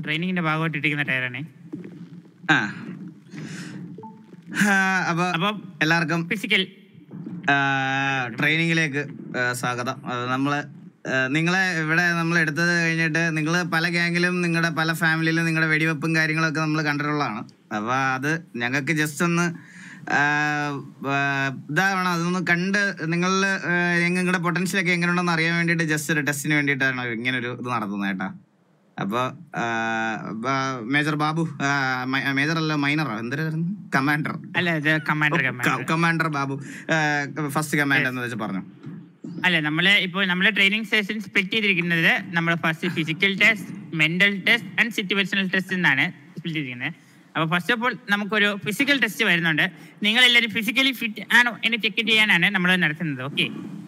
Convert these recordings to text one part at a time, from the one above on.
ട്രെയിനിങ്ങിന്റെ ഭാഗമായിട്ട് ഇട്ടിരിക്കുന്ന ടയറാണ് ആ ആ, അപ്പൊ അപ്പം എല്ലാവർക്കും ഫിസിക്കൽ ട്രെയിനിങ്ങിലേക്ക് സ്വാഗതം അത് നമ്മള് ആ, നിങ്ങളെ ഇവിടെ നമ്മൾ എടുത്തത് കഴിഞ്ഞിട്ട് നിങ്ങൾ പല ഗ്യാങ്ങിലും നിങ്ങളുടെ പല ഫാമിലിയിലും നിങ്ങളുടെ വെടിവെപ്പും കാര്യങ്ങളൊക്കെ നമ്മൾ കണ്ടിട്ടുള്ളതാണ് അപ്പൊ അത് ഞങ്ങൾക്ക് ജസ്റ്റ് ഒന്ന് ആ, ആ, ഇതാവണം അതൊന്ന് കണ്ട് നിങ്ങളിൽ നിങ്ങളുടെ പൊട്ടൻഷ്യലൊക്കെ എങ്ങനെയുണ്ടെന്ന് അറിയാൻ വേണ്ടിയിട്ട് ജസ്റ്റ് ഒരു ടെസ്റ്റിന് വേണ്ടിയിട്ടാണ് ഇങ്ങനെ ഒരു ഇത് നടത്തുന്നത് കേട്ടാ അപ്പൊ മേജർ ബാബു മേജർ അല്ല മൈനറോ എന്തായിരുന്നു കമാൻഡർ അല്ല ഇത് commander commander commander Babu first commander എന്ന് വെച്ച് പറഞ്ഞു അല്ല നമ്മള് ഇപ്പോൾ നമ്മളെ ട്രെയിനിങ് സെഷൻ സ്പ്ലിറ്റ് ചെയ്തിരിക്കുന്നത് നമ്മൾ first physical test mental test and situational test എന്നാണ് സ്പ്ലിറ്റ് ചെയ്തിരിക്കുന്നത് അപ്പോൾ ഫസ്റ്റ് ഓഫ് ഓൾ നമുക്കൊരു ഫിസിക്കൽ ടെസ്റ്റ് വരുന്നുണ്ട് നിങ്ങൾ എല്ലാവരും ഫിസിക്കലി ഫിറ്റ് ആണോ എന്ന് ചെക്ക് ചെയ്യാനാണ് നമ്മൾ നടത്തുന്നത് ഓക്കെ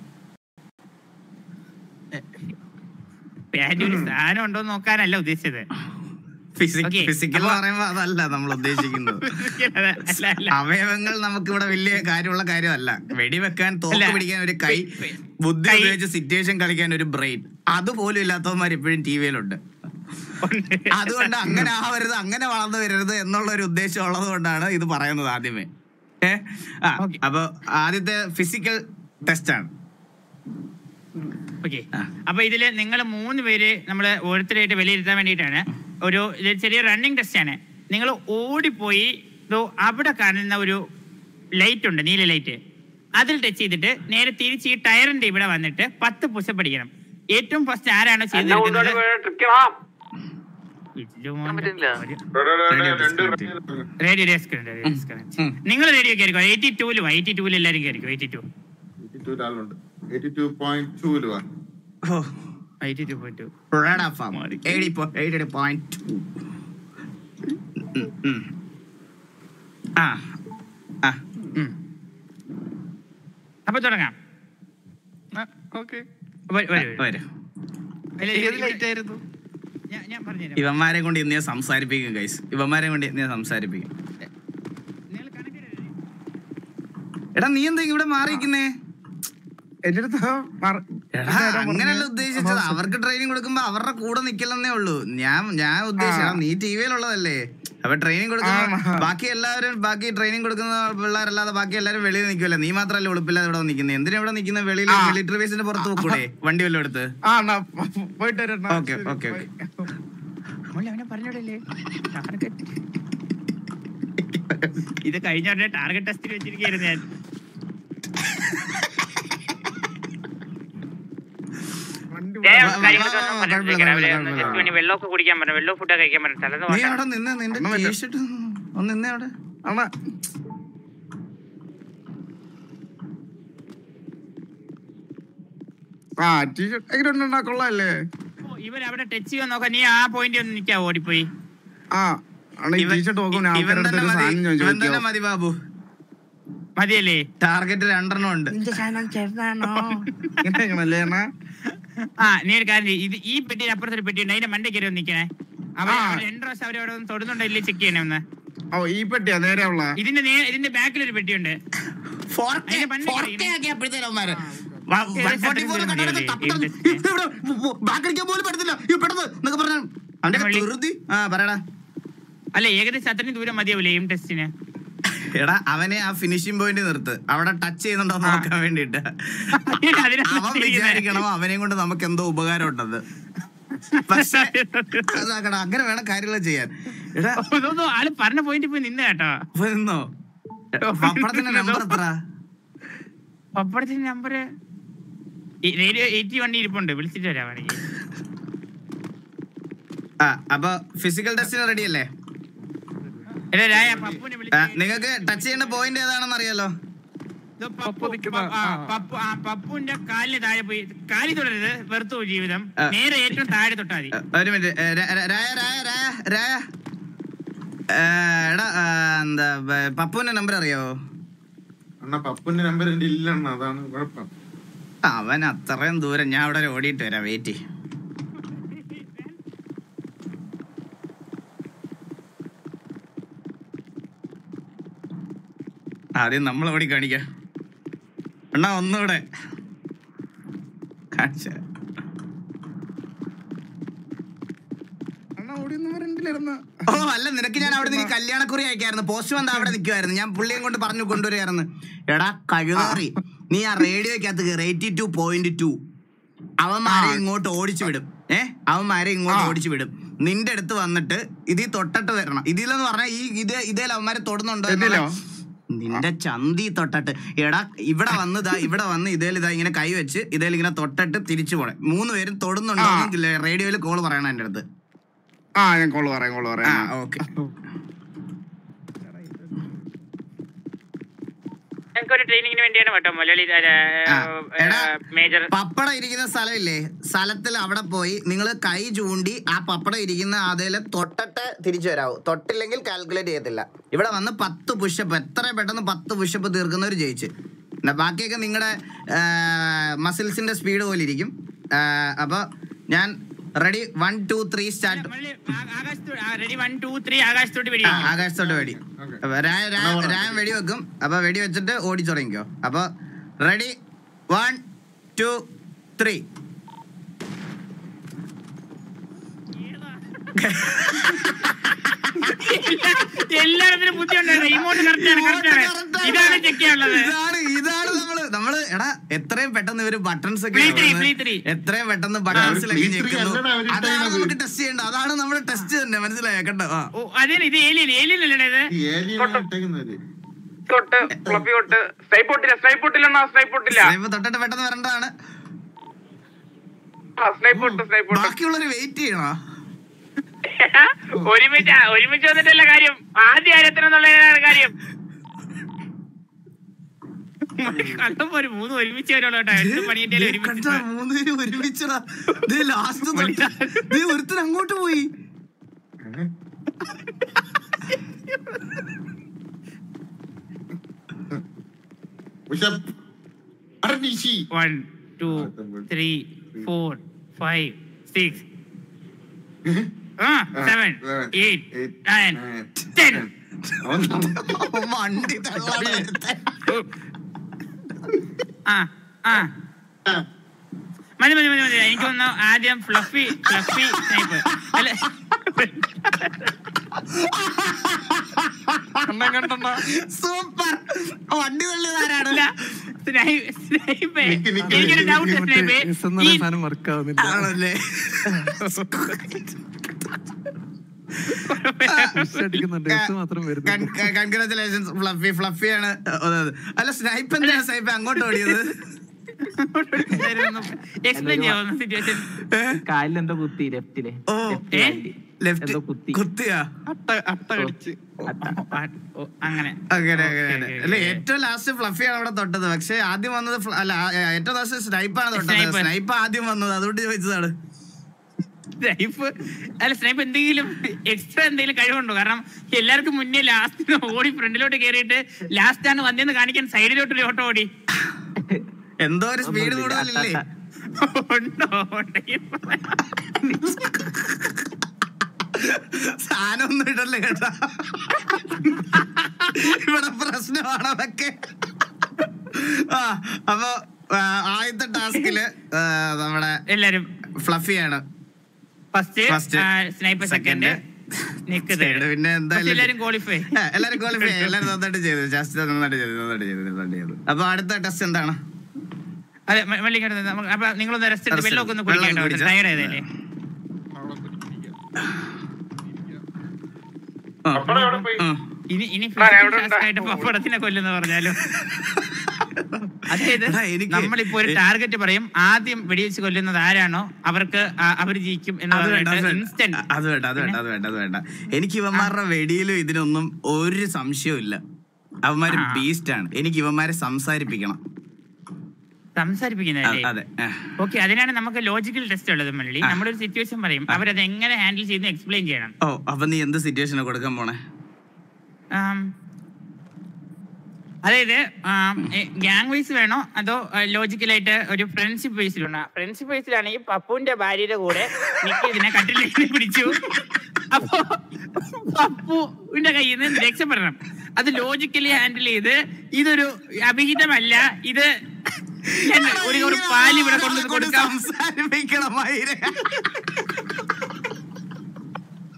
പാൻറ് ഒരു സാധനം ഉണ്ടോ എന്ന് നോക്കാനല്ല ഉദ്ദേശിച്ചത് Okay. ഫിസിക്കൽ എന്ന് അപ്പൊ- പറയുമ്പോ അതല്ല നമ്മൾ ഉദ്ദേശിക്കുന്നത് അല്ല അല്ല അവയവങ്ങൾ നമുക്ക് ഇവിടെ വലിയ കാര്യമുള്ള കാര്യമല്ല വെടിവെക്കാൻ തോക്ക് അല്ല. പിടിക്കാൻ ഒരു കൈ ബുദ്ധി കൈ- ഉപയോഗിച്ച് സിറ്റുവേഷൻ കളിക്കാൻ ഒരു ബ്രെയിൻ അതുപോലും ഇല്ലാത്തവന്മാർ ഇപ്പോഴും ടി വിയിലുണ്ട് അതുകൊണ്ട് അങ്ങനെ ആവരുത് അങ്ങനെ വളർന്നു വരരുത് എന്നുള്ള ഒരു ഉദ്ദേശം ഉള്ളത് കൊണ്ടാണ് ഇത് പറയുന്നത് ആദ്യമേ ഏ ആ Okay. അപ്പൊ ആദ്യത്തെ ഫിസിക്കൽ ടെസ്റ്റ് ആണ് ഓക്കെ ആ. അപ്പൊ ഇതില് നിങ്ങൾ മൂന്ന് പേര് നമ്മൾ ഓരോരുത്തരായിട്ട് വിലയിരുത്താൻ വേണ്ടിയിട്ടാണ് ഒരു ഇത് ചെറിയ റണ്ണിങ് ടെസ്റ്റ് ആണ് നിങ്ങൾ ഓടിപ്പോയി ദോ അവിടെ കാണുന്ന ഒരു ലൈറ്റ് ഉണ്ട് നീല ലൈറ്റ് അതിൽ ടച്ച് ചെയ്തിട്ട് നേരെ തിരിച്ച് ഈ ടയറിന്റെ ഇവിടെ വന്നിട്ട് പത്ത് പുഷപ്പ് അടിക്കണം ഏറ്റവും ഫസ്റ്റ് ആരാണോ ചെയ്തിരിക്കുന്നത് റേഡിയോ ഉം. നിങ്ങൾ റേഡിയോ കയറിക്കോ എയ്റ്റി ടൂലും എയ്റ്റി ടൂലും എല്ലാവരും കയറിക്കോ എയ്റ്റി ടു ആളുണ്ട് എയ്റ്റി ടു പോയിന്റ് ടൂല് വാ ഓ eighty two point two red F M eighty eighty point two ആ ആ അപ്പൊ തുടങ്ങാം ഓക്കെ വരൂ, വരൂ, വരൂ. വരും ഇല്ല, ഏത് ഇവിടെ- ലൈറ്റ് ആയിരുന്നു ഞാൻ- ഞാൻ പറഞ്ഞുതരാം ഇവന്മാരെ കൊണ്ട് ഇന്ന് ഞാൻ സംസാരിപ്പിക്കും ഗൈസ് ഇവന്മാരെ കൊണ്ട് ഇന്ന് ഞാൻ സംസാരിപ്പിക്കും നിങ്ങൾ കണക്ട് ചെയ്തോ? എടാ നീ എന്താ ഇവിടെ മാറിയിരിക്കുന്നേ എന്റെ അടുത്ത് മറ- എടാ അങ്ങനെയല്ല ഉദ്ദേശിച്ചത് അവർക്ക് ട്രെയിനിങ് കൊടുക്കുമ്പോ അവരുടെ കൂടെ നിക്കലെന്നേ ഉള്ളൂ ഞാൻ ഞാൻ ഉദ്ദേശിച്ച ആ. നീ ടി വിയിലുള്ളതല്ലേ അപ്പൊ ട്രെയിനിങ് കൊടുക്കുന്ന ആ. ബാക്കി എല്ലാവരും ബാക്കി ട്രെയിനിങ് കൊടുക്കുന്ന പിള്ളേരല്ലാതെ ബാക്കി എല്ലാവരും വെളിയിൽ നിൽക്കുമല്ലേ നീ മാത്രമല്ലേ ഉളുപ്പില്ലാതെ ഇവിടെ നിൽക്കുന്നത് എന്തിനാ ഇവിടെ നിൽക്കുന്ന വെളിയിൽ ആ. മിലിറ്ററി ബേസിന്റെ പുറത്ത് പോക്കൂടെ വണ്ടി വല്ലതും എടുത്ത് ആ എന്നാ പോ- പോ- പോയിട്ട് വരാം എന്നാ. ഓക്കേ, ശരി, ഓക്കേ, ബൈ. മോളെ, അവനെ പറഞ്ഞോടല്ലേ ടാർഗറ്റ് ഇത് കഴിഞ്ഞ ഉടനെ ടാർഗറ്റ് ടെസ്റ്റിൽ വെച്ചിരിക്കുകയായിരുന്നു ഞാൻ വണ്ടി ഞാൻ വാ, വാ, കാര്യങ്ങളൊക്കെ വാ, ഒന്ന് വാ, പറഞ്ഞിരിക്കാം. കുഴപ്പമില്ല, അവരെ കുഴപ്പമില്ല, just വേണ്ടി വെള്ളമൊക്കെ കുടിക്കാൻ പറഞ്ഞു വെള്ളം ഫുഡൊക്കെ കഴിക്കാൻ പറഞ്ഞു തലേന്ന് നീ വേണ്ട. അവിടെ നിന്ന് നിന്റെ ഒന്നും പറ്റില്ല. ടീഷർട്ട് ഒന്ന് നിന്നേ അവിടെ അണ്ണാ ആ ടീഷർട്ട് എങ്ങനെ ഉണ്ടാ കൊള്ളാല്ലേ ഓ, ഇവൻ അവിടെ ടച്ച് ചെയ്യാൻ നോക്കാം നീ ആ പോയിന്റ് ഒന്ന് നിൽക്കാ ഓടിപ്പോയി ആ അണ്ണാ ഈ ഇവൻ- ടീഷർട്ട് നോക്കും ഞാൻ ഇവൻ ആൾക്കാരുടെ തന്നെ അടുത്ത് ഒരു മതി സാധനം ഇവൻ തന്നെ ചോദിക്കോ മതി ബാബു മതിയല്ലേ ടാർഗറ്റ് രണ്ടെണ്ണം ഉണ്ട് ഇങ്ങനെയാണല്ലേ അണ്ണാ ആ നീ ഒരു കാര്യം ചെയ്യ്. ഇത് ഈ പെട്ടിയുടെ അപ്പുറത്തൊരു പെട്ടി ഉണ്ട് അതിന്റെ മണ്ടേ കയറി ഒന്ന് നിൽക്കണേ അവർ ആ. അവർ രണ്ട് പ്രാവശ്യം അവരവിടെ ഒന്ന് തൊടുന്നുണ്ടോ ഇല്ലേ ചെക്ക് ചെയ്യണേ ഒന്ന് ഓ ഈ പെട്ടിയാ നേരെ ഉള്ള ഇതിന്റെ നേ- ഇതിന്റെ ബാക്കിൽ ഒരു പെട്ടിയുണ്ട് അതിന്റെ മണ്ടേ കയറി. ബാക്കടിക്കാൻ പോലും പറ്റത്തില്ല ഈ പെട്ടെന്ന് എന്നൊക്കെ പറഞ്ഞ അവന്റെ വള്ളി. ധൃതി ആ പറയടാ അല്ല ഏകദേശം അത്രയും ദൂരം മതിയാവൂലേ എയിം ടെസ്റ്റിന് എടാ അവനെ ആ ഫിനിഷിംഗ് പോയിന്റ് നിർത്ത് അവിടെ ടച്ച് ചെയ്യുന്നുണ്ടോ എന്ന് നോക്കാൻ വേണ്ടിട്ട് അവൻ വിചാരിക്കണം അവനെയും കൊണ്ട് നമുക്ക് എന്തോ ഉപകാരം ഉണ്ടെന്ന് പക്ഷേ അതാക്കടാ അങ്ങനെ വേണം കാര്യങ്ങൾ ചെയ്യാൻ എടാ ഇതൊന്നും ആള് പറഞ്ഞ പോയിന്റ് പോയി നിന്ന് കേട്ടോ അപ്പൊ നിന്നോ പപ്പടത്തിന്റെ നമ്പർ എത്ര പപ്പടത്തിന്റെ നമ്പർ റേഡിയോ എയ്റ്റി വണ്ടി ഇരിപ്പുണ്ട് വിളിച്ചിട്ട് വരാം വേണമെങ്കിൽ ആ അപ്പൊ ഫിസിക്കൽ ടെസ്റ്റിന് റെഡി അല്ലേ എടാ, രായ, പപ്പുവിനെ ആ, വിളിച്ച് നിങ്ങൾക്ക് ടച്ച് ചെയ്യേണ്ട പോയിന്റ് ഏതാണെന്ന് അറിയാലോ ഇത് പപ്പു- പപ്പു നിൽക്കുന്ന- ആ, ആ. പപ്പു ആ, പപ്പുവിന്റെ കാലിന് താഴെ പോയി കാലി തുടരുത് വെറുത്തു പോയി ജീവിതം ആ. നേരെ ഏറ്റവും താഴെ തൊട്ടാ മതി ആ, ഒരു മിനിറ്റ് ഏ, ര- ര- രായ രായ രായ രായ ഏ, എടാ ആ, എന്താ ബ- പപ്പുവിന്റെ നമ്പർ അറിയാവോ അണ്ണാ പപ്പുന്റെ നമ്പർ എന്റെ ഇല്ല അണ്ണാ അതാണ് കുഴപ്പം അവൻ അത്രയും ദൂരം ഞാൻ അവിടെ ഓടിയിട്ട് വരാം വെയിറ്റ് ആദ്യം നമ്മൾ ഓടി കാണിക്കാം അണ്ണാ ഒന്നുകൂടെ കാണിച്ച അണ്ണാ അണ്ണ ഓടി ഒന്നും വരണ്ടില്ലായിരുന്നു ഓ അല്ല നിനക്ക് ഞാൻ അവിടെ നിന്ന് കല്യാണക്കുറി അയക്കായിരുന്നു പോസ്റ്റ് വന്ന് അവിടെ നിൽക്കുമായിരുന്നു ഞാൻ പുള്ളിയും കൊണ്ട് പറഞ്ഞു കൊണ്ടുവരികയായിരുന്നു എടാ കഴുകാറി നീ ആ റേഡിയോക്കകത്ത് കയറി എയ്റ്റി ടു പോയിന്റ് ടു അവന്മാരെ ആ. ഇങ്ങോട്ട് ഓടിച്ചു വിടും ഏ അവന്മാരെ ഇങ്ങോട്ട് ആ. ഓടിച്ചു വിടും നിന്റെ അടുത്ത് വന്നിട്ട് ഇതിൽ തൊട്ടിട്ട് വരണം ഇതിലെന്ന് പറഞ്ഞാൽ ഈ ഇതേ ഇതേ അവന്മാരെ തൊടുന്നുണ്ടോ എന്നുള്ള- ഇതിലോ? നിന്റെ ചന്തി തൊട്ടിട്ട് എടാ ഇവിടെ വന്നതാ ഇവിടെ വന്ന് ഇതേൽ ഇതാ ഇങ്ങനെ കൈ വെച്ച് ഇതേൽ ഇങ്ങനെ തൊട്ടിട്ട് തിരിച്ചു പോണേ മൂന്ന് പേരും തൊടുന്നുണ്ടോ റേഡിയോയിൽ കോൾ പറയണം എന്റെ അടുത്ത് ആ ഞാൻ കോള് പറയാം കോള് ആ പറയാം ഓക്കെ ഞങ്ങൾക്ക് ഒരു ട്രെയിനിങ്ങിന് വേണ്ടിയാണ് കേട്ടോ മലയാളി ആ, എടാ, മേജർ പപ്പടം ഇരിക്കുന്ന സ്ഥലമില്ലേ സ്ഥലത്തിൽ അവിടെ പോയി നിങ്ങൾ കൈ ചൂണ്ടി ആ പപ്പടം ഇരിക്കുന്ന അതേല് തൊട്ടിട്ട് തിരിച്ചു വരാവൂ തൊട്ടില്ലെങ്കിൽ കാൽക്കുലേറ്റ് ചെയ്യത്തില്ല ഇവിടെ വന്ന് പത്ത് പുഷപ്പ് എത്ര പെട്ടെന്ന് പത്ത് പുഷപ്പ് തീർക്കുന്നവർ ജയിച്ച് എന്നാ ബാക്കിയൊക്കെ നിങ്ങളുടെ മസിൽസിന്റെ സ്പീഡ് പോലെ ഇരിക്കും അപ്പൊ ഞാൻ ready one two three start ready one two three ആകാശത്തോട്ട് വെടി വെക്കും. ആകാശത്തോട്ട് വെടി അപ്പൊ രാ- രാ- രാൻ വെടി വെക്കും അപ്പൊ വെടി വെച്ചിട്ട് ഓടി തുടങ്ങിക്കോ അപ്പൊ റെഡി വൺ ടു ത്രീ എല്ലായിടത്തിനും ബുദ്ധി ഉണ്ടായിരുന്നു ഇമോട്ട് കറക്റ്റാണ് കറക്റ്റാണ് ഇതാണ് ചെക്ക് ചെയ്യാനുള്ളത് ഇതാണ് ഇതാണ് നമ്മള് നമ്മള് എടാ എത്രയും പെട്ടെന്ന് ഇവര് ബട്ടൺസ് ഒക്കെ Play three, ഇടുന്നത്. play three. എത്രയും പെട്ടെന്ന് ബട്ടൺസിലൊക്കെ play three ഞെക്കുന്നു അല്ലടാ അവര് അതാണ് ഇട്ടേക്കുന്നത്. നമുക്ക് ടെസ്റ്റ് ചെയ്യേണ്ടത് അതാണ് നമ്മുടെ ടെസ്റ്റ് തന്നെ മനസ്സിലായോ കേട്ടോ ആ. ഓ അതേ ഇത് ഏലിയൻ ഏലിയൻ അല്ലേ ഇത് ഈ ഏലിയനാണ് ഇട്ടേക്കുന്നത് തൊട്ട് ഫ്ലഫി തൊട്ട് സ്നൈപ്പ് പൊട്ടില്ല സ്നൈപ്പ് പൊട്ടില്ല സ്നൈപ്പ് പൊട്ടില്ല ഇപ്പൊ തൊട്ടിട്ട് പെട്ടെന്ന് വരേണ്ടതാണ് സ്നൈപ്പ് പൊട്ട് സ്നൈപ്പ് പൊട്ട് ബാക്കിയുള്ളവര് വെയിറ്റ് ചെയ്യണോ ഒരുമിച്ച് ഒരുമിച്ച് വന്നിട്ടല്ല കാര്യം ആദ്യ കാര്യത്തിനെന്നുള്ളതാണ് കാര്യം കണ്ടപ്പോ ഒരു മൂന്ന് ഒരുമിച്ച് വരുള്ളൂ കേട്ടോ എന്ത് പണിയിട്ടാലും ഒരുമിച്ച് കണ്ടാ, മൂന്നുപേരും ഒരുമിച്ചടാ ലാസ്റ്റ് ഒരുത്തൻ അങ്ങോട്ട് പോയി പുഷപ്പ് അർണീഷി one two three four five six ആ സെവൻ എയ്റ്റ് നയൻ ടെൻ അവൻ വണ്ടി തള്ളാണ് ഒരുത്തൻ. ആ ആ മതി മതി മതി മതി എനിക്ക് തോന്നുന്നു ആദ്യം ഫ്ലഫി ഫ്ലഫി സ്നൈപ്പ് അല്ല കണ്ടാ കണ്ടോ സൂപ്പർ വണ്ടി തള്ളിയതാരാണ് അല്ല സ്നൈപ്പ് സ്നൈപ്പ് നിക്ക്, നിക്ക്, എനിക്കൊരു നിക്ക്, ഡൗട്ട് സ്നൈപ്പ് ഈ സാധനം വർക്ക് ആവുന്നില്ല ആണല്ലേ അടിക്കുന്നുണ്ട് എസ് മാത്രം വരുന്നു കൺഗ്രാചുലേഷൻസ് ഫ്ലഫി ഫ്ലഫിയാണ് അല്ല സ്നൈപ്പ് എന്തിനാ സ്നൈപ്പ് അങ്ങോട്ട് ഓടിയത് എക്സ്പ്ലെയിൻ ചെയ്യാവുന്ന സിറ്റുവേഷൻ കാലിൽ എന്തോ കുത്തി ലെഫ്റ്റില് ഓ ഏ? ലെഫ്റ്റ് എന്തോ കുത്തി. കുത്തിയാ അട്ട അട്ട കടിച്ച് അങ്ങനെ അങ്ങനെ ഓക്കേ, അങ്ങനെ ഓക്കേ, അല്ല ഓക്കേ. ഏറ്റവും ലാസ്റ്റ് ഫ്ലഫിയാണ് അവിടെ തൊട്ടത് പക്ഷെ ആദ്യം വന്നത് ഫ്ല- അല്ല ആ, ഏറ്റവും ലാസ്റ്റ് സ്നൈപ്പാണ് തൊട്ടത് Sniper. സ്നൈപ്പ് ആദ്യം വന്നത് അതുകൊണ്ട് ചോദിച്ചതാണ് സ്നൈപ്പ് അല്ല സ്നൈപ്പ് എന്തെങ്കിലും എക്സ്ട്രാ എന്തെങ്കിലും കഴിവുണ്ടോ കാരണം എല്ലാവർക്കും മുന്നേ ലാസ്റ്റ് ഓടി ഫ്രണ്ടിലോട്ട് കയറിയിട്ട് ലാസ്റ്റ് ആണ് വന്നതെന്ന് കാണിക്കാൻ സൈഡിലോട്ട് ഒരു ഓട്ടോ ഓടി എന്തോ ഒരു സ്പീഡ് കൂടുതലില്ലേ ഉണ്ടോ ഉണ്ടെങ്കിൽ സാധനം ഒന്നും ഇടല്ലേ കേട്ടാ ഇവിടെ പ്രശ്നമാണ് അതൊക്കെ ആ അപ്പൊ ആ, ആദ്യത്തെ ടാസ്കില് നമ്മുടെ എല്ലാരും ഫ്ലഫിയാണ് ഫസ്റ്റ് First, സ്നൈപ്പർ സെക്കൻഡ് നിക്ക് Third, പിന്നെ എന്തായാലും എല്ലാരും ക്വാളിഫൈ ആ, എല്ലാരും ക്വാളിഫൈ എല്ലാരും നന്നായിട്ട് ചെയ്തു ജാസ്തി നന്നായിട്ട് ചെയ്തു നന്നായിട്ട് ചെയ്തു നന്നായിട്ട് ചെയ്തു അപ്പൊ അടുത്ത ടെസ്റ്റ് എന്താണ് അതെ മ- മല്ലിക നമുക്ക് അപ്പൊ നിങ്ങളൊന്ന് റെസ്റ്റ് എടുത്ത് Rest വെള്ളമൊക്കെ ഒന്ന് വെള്ളം കുടിക്കാം കുടിച്ചോ. ടയർഡ് ആയതല്ലേ ആ, പപ്പടം എവിടെ പോയി ആ. ഇനി ഇനി ആ, എവിടെ ഉണ്ടാ? ആയിട്ട് പപ്പടത്തിനെ കൊല്ലുന്ന പറഞ്ഞാലും അതായത് എടാ, എനിക്ക് നമ്മളിപ്പോ ഒരു ടാർഗറ്റ് പറയും ആദ്യം വെടിവെച്ച് കൊല്ലുന്നത് ആരാണോ അവർക്ക് ആ- അവർ ജയിക്കും എന്ന് അത് വേണ്ട അത് പറഞ്ഞിട്ട് വേണ്ട. ഇൻസ്റ്റന്റ് അത് വേണ്ട അത് വേണ്ട അത് വേണ്ട അത് വേണ്ട എനിക്ക് ഇവന്മാരുടെ വെടിയിലും ഇതിനൊന്നും ഒരു സംശയവും ഇല്ല അവന്മാര് ആ. ബീസ്റ്റ് ആണ് എനിക്ക് ഇവന്മാരെ സംസാരിപ്പിക്കണം ആ, സംസാരിപ്പിക്കുന്നതല്ലേ അതെ ആ. ഓക്കെ അതിനാണ് നമുക്ക് ലോജിക്കൽ ടെസ്റ്റ് ഉള്ളത് മല്ലി നമ്മളൊരു സിറ്റുവേഷൻ പറയും അവരത് എങ്ങനെ ഹാൻഡിൽ ചെയ്യുന്ന എക്സ്പ്ലെയിൻ ചെയ്യണം ഓ അപ്പൊ നീ എന്ത് സിറ്റുവേഷനാ കൊടുക്കാൻ പോണേ ആം, അതായത് ഗ്യാങ് വൈസ് വേണോ അതോ ലോജിക്കലായിട്ട് ഒരു ഫ്രണ്ട്ഷിപ്പ് ബേസിൽ വേണോ ഫ്രണ്ട്ഷിപ്പ് ബേസിലാണെങ്കിൽ പപ്പുവിന്റെ ഭാര്യയുടെ കൂടെ നിക്ക് ഇതിനെ കട്ടിലേക്ക് പിടിച്ചു അപ്പോ പപ്പുവിന്റെ കയ്യിൽ നിന്ന് രക്ഷപ്പെടണം അത് ലോജിക്കലി ഹാൻഡിൽ ചെയ്ത് ഇതൊരു അഭിഹിതമല്ല ഇത് ഞാൻ ഒരു ഒരു പാല് ഇവിടെ കൊണ്ടു കൊണ്ട് കൊടുക്കാം സംസാരിപ്പിക്കണം മയിരെ.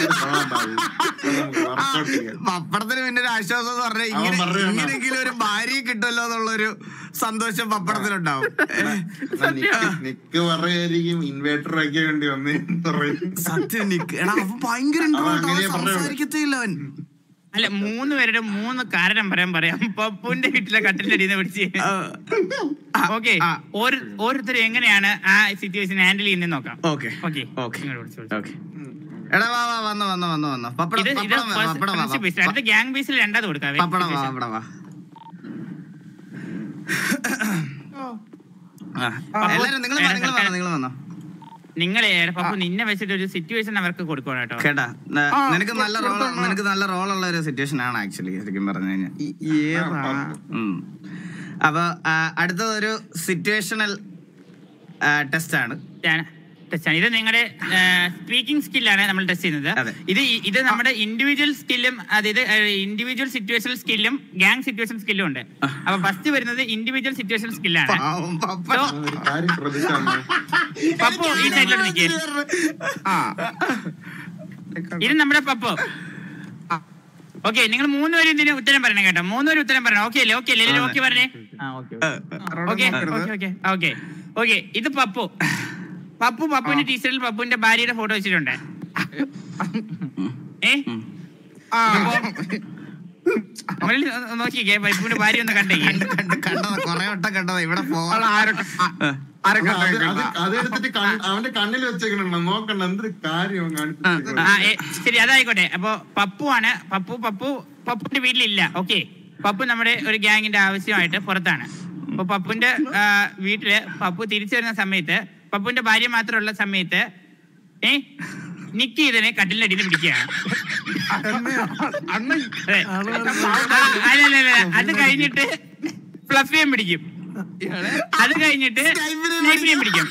വർക്കൗട്ട് ചെയ്യാം പപ്പടത്തിന് പിന്നെ ഒരു ആശ്വാസം എന്ന് പറഞ്ഞാൽ അവൻ ഇങ്ങനെ പറയുന്നു. ഇങ്ങനെയെങ്കിലും ഒരു ഭാര്യയെ കിട്ടുമല്ലോ എന്നുള്ളൊരു സന്തോഷം പപ്പടത്തിനുണ്ടാവും നിക്ക് നിക്ക് പറയായിരിക്കും ഇൻവേർട്ടർ ഒക്കെ വേണ്ടി വന്നേ പറയും സത്യം നിക്ക് എടാ അവൻ ഭയങ്കര അവൻ introvert. അവൻ അങ്ങനെയേ പറയുള്ളൂ. സംസാരിക്കത്തില്ല അവൻ അല്ല മൂന്ന് പേരുടെ മൂന്ന് കാരണം പറയാൻ പറയാം പപ്പുവിന്റെ വീട്ടിലെ കട്ടിലിന്റെ അടിയിൽ നിന്ന് പിടിച്ച് ഓക്കെ ആ. ഓരോരുത്തരും എങ്ങനെയാണ് ആ സിറ്റുവേഷൻ ഹാൻഡിൽ ചെയ്യുന്നത് നോക്കാം ഓക്കെ ഓക്കെ ഓക്കെ ഇങ്ങോട്ട് വിളിച്ച് വിളിച്ച്. ഓക്കെ എടാ വാ വാ വന്നോ വന്നോ വന്നോ വന്നോ പപ്പടം ഇത് ഇത് പപ്പടം വാ, പപ്പടം വാ, friendship base. അടുത്ത പപ്പടം ഗ്യാങ് ബേസിൽ രണ്ടാമത് കൊടുക്കാം പപ്പടം വാ പപ്പടം വാ ആ, എല്ലാരും നിങ്ങൾ നിങ്ങൾ വന്നോ നിങ്ങൾ വന്നോ നിങ്ങളെ പപ്പു നിന്നെ വെച്ചിട്ട് ഒരു സിറ്റുവേഷൻ അവർക്ക് കൊടുക്കണം കേട്ടോ കേട്ടാ ന- നിനക്ക് നല്ല റോൾ നിനക്ക് നല്ല റോളുള്ള ഒരു സിറ്റുവേഷൻ ആണ് ആക്ച്വലി ശരിക്കും പറഞ്ഞു കഴിഞ്ഞാൽ ഉം. അപ്പൊ ആ, അടുത്തത് ഒരു സിറ്റുവേഷണൽ ടെസ്റ്റ് ആണ് ഞാൻ- test ആണ്. ഇത് നിങ്ങളുടെ സ്പീക്കിംഗ് സ്കില്ലാണ് നമ്മൾ ടെസ്റ്റ് ചെയ്യുന്നത് അതെ. ഇത് ഈ- ഇത് നമ്മുടെ ഇൻഡിവിജ്വൽ സ്കില്ലും അതായത് ഇൻഡിവിജ്വൽ സിറ്റുവേഷൻ സ്കില്ലും ഗ്യാങ് സിറ്റുവേഷൻ സ്കില്ലും ഉണ്ട് അപ്പൊ ഫസ്റ്റ് വരുന്നത് ഇൻഡിവിജ്വൽ സിറ്റുവേഷൻ സ്കില്ലാണ് പാവം പപ്പടം. ഒരു കാര്യം ശ്രദ്ധിച്ചാണ് പപ്പു ഈ സൈഡിലോട്ട് നിൽക്കേ ഇത് നമ്മുടെ പപ്പു ഓക്കെ നിങ്ങൾ മൂന്നുപേരും ഇതിന് ഉത്തരം പറയണം കേട്ടോ മൂന്നുപേരും ഉത്തരം പറയണം ഓക്കെ അല്ലേ ഓക്കെ അല്ലേ എല്ലാവരും ഓക്കെ പറഞ്ഞേ ആ okay okay okay okay okay ഇത് പപ്പു പപ്പു പപ്പുവിന്റെ ടീച്ചറിൽ പപ്പുവിന്റെ ഭാര്യയുടെ ഫോട്ടോ വെച്ചിട്ടുണ്ട് ഏ നമ്മളിൽ ഒന്ന് നോക്കിക്കേ പപ്പുവിന്റെ ഭാര്യ ഒന്ന് കണ്ടേ കണ്ട് കണ്ട് കണ്ടതാ കൊറേ വട്ടം കണ്ടതാ ഇവിടെ പോകാൻ അത് അത് അതെടുത്തിട്ട് കണ്ണ് അവന്റെ കണ്ണിൽ വെച്ചേക്കണ നോക്കണ്ട എന്തൊരു കാര്യം അവൻ കാണിച്ചു ആ ഏ, ശരി അതായിക്കോട്ടെ അപ്പൊ പപ്പു ആണ് പപ്പു പപ്പു പപ്പുവിന്റെ വീട്ടിലില്ല ഓക്കെ പപ്പു നമ്മുടെ ഒരു ഗ്യാങ്ങിന്റെ ആവശ്യമായിട്ട് പുറത്താണ് അപ്പൊ പപ്പുവിന്റെ ആ, വീട്ടില് പപ്പു തിരിച്ചു വരുന്ന സമയത്ത് പപ്പുവിന്റെ ഭാര്യ മാത്രമുള്ള സമയത്ത് ഏ നിക്ക് ഇതിനെ കട്ടിലിനടിയിൽ പിടിക്കുകയാണ് അതെ. ആ, അല്ല, അല്ല, അല്ല, അത് കഴിഞ്ഞിട്ട് ഫ്ലഫിയും പിടിക്കും അത് കഴിഞ്ഞിട്ട് സ്നൈപ്പിനെയും പിടിക്കും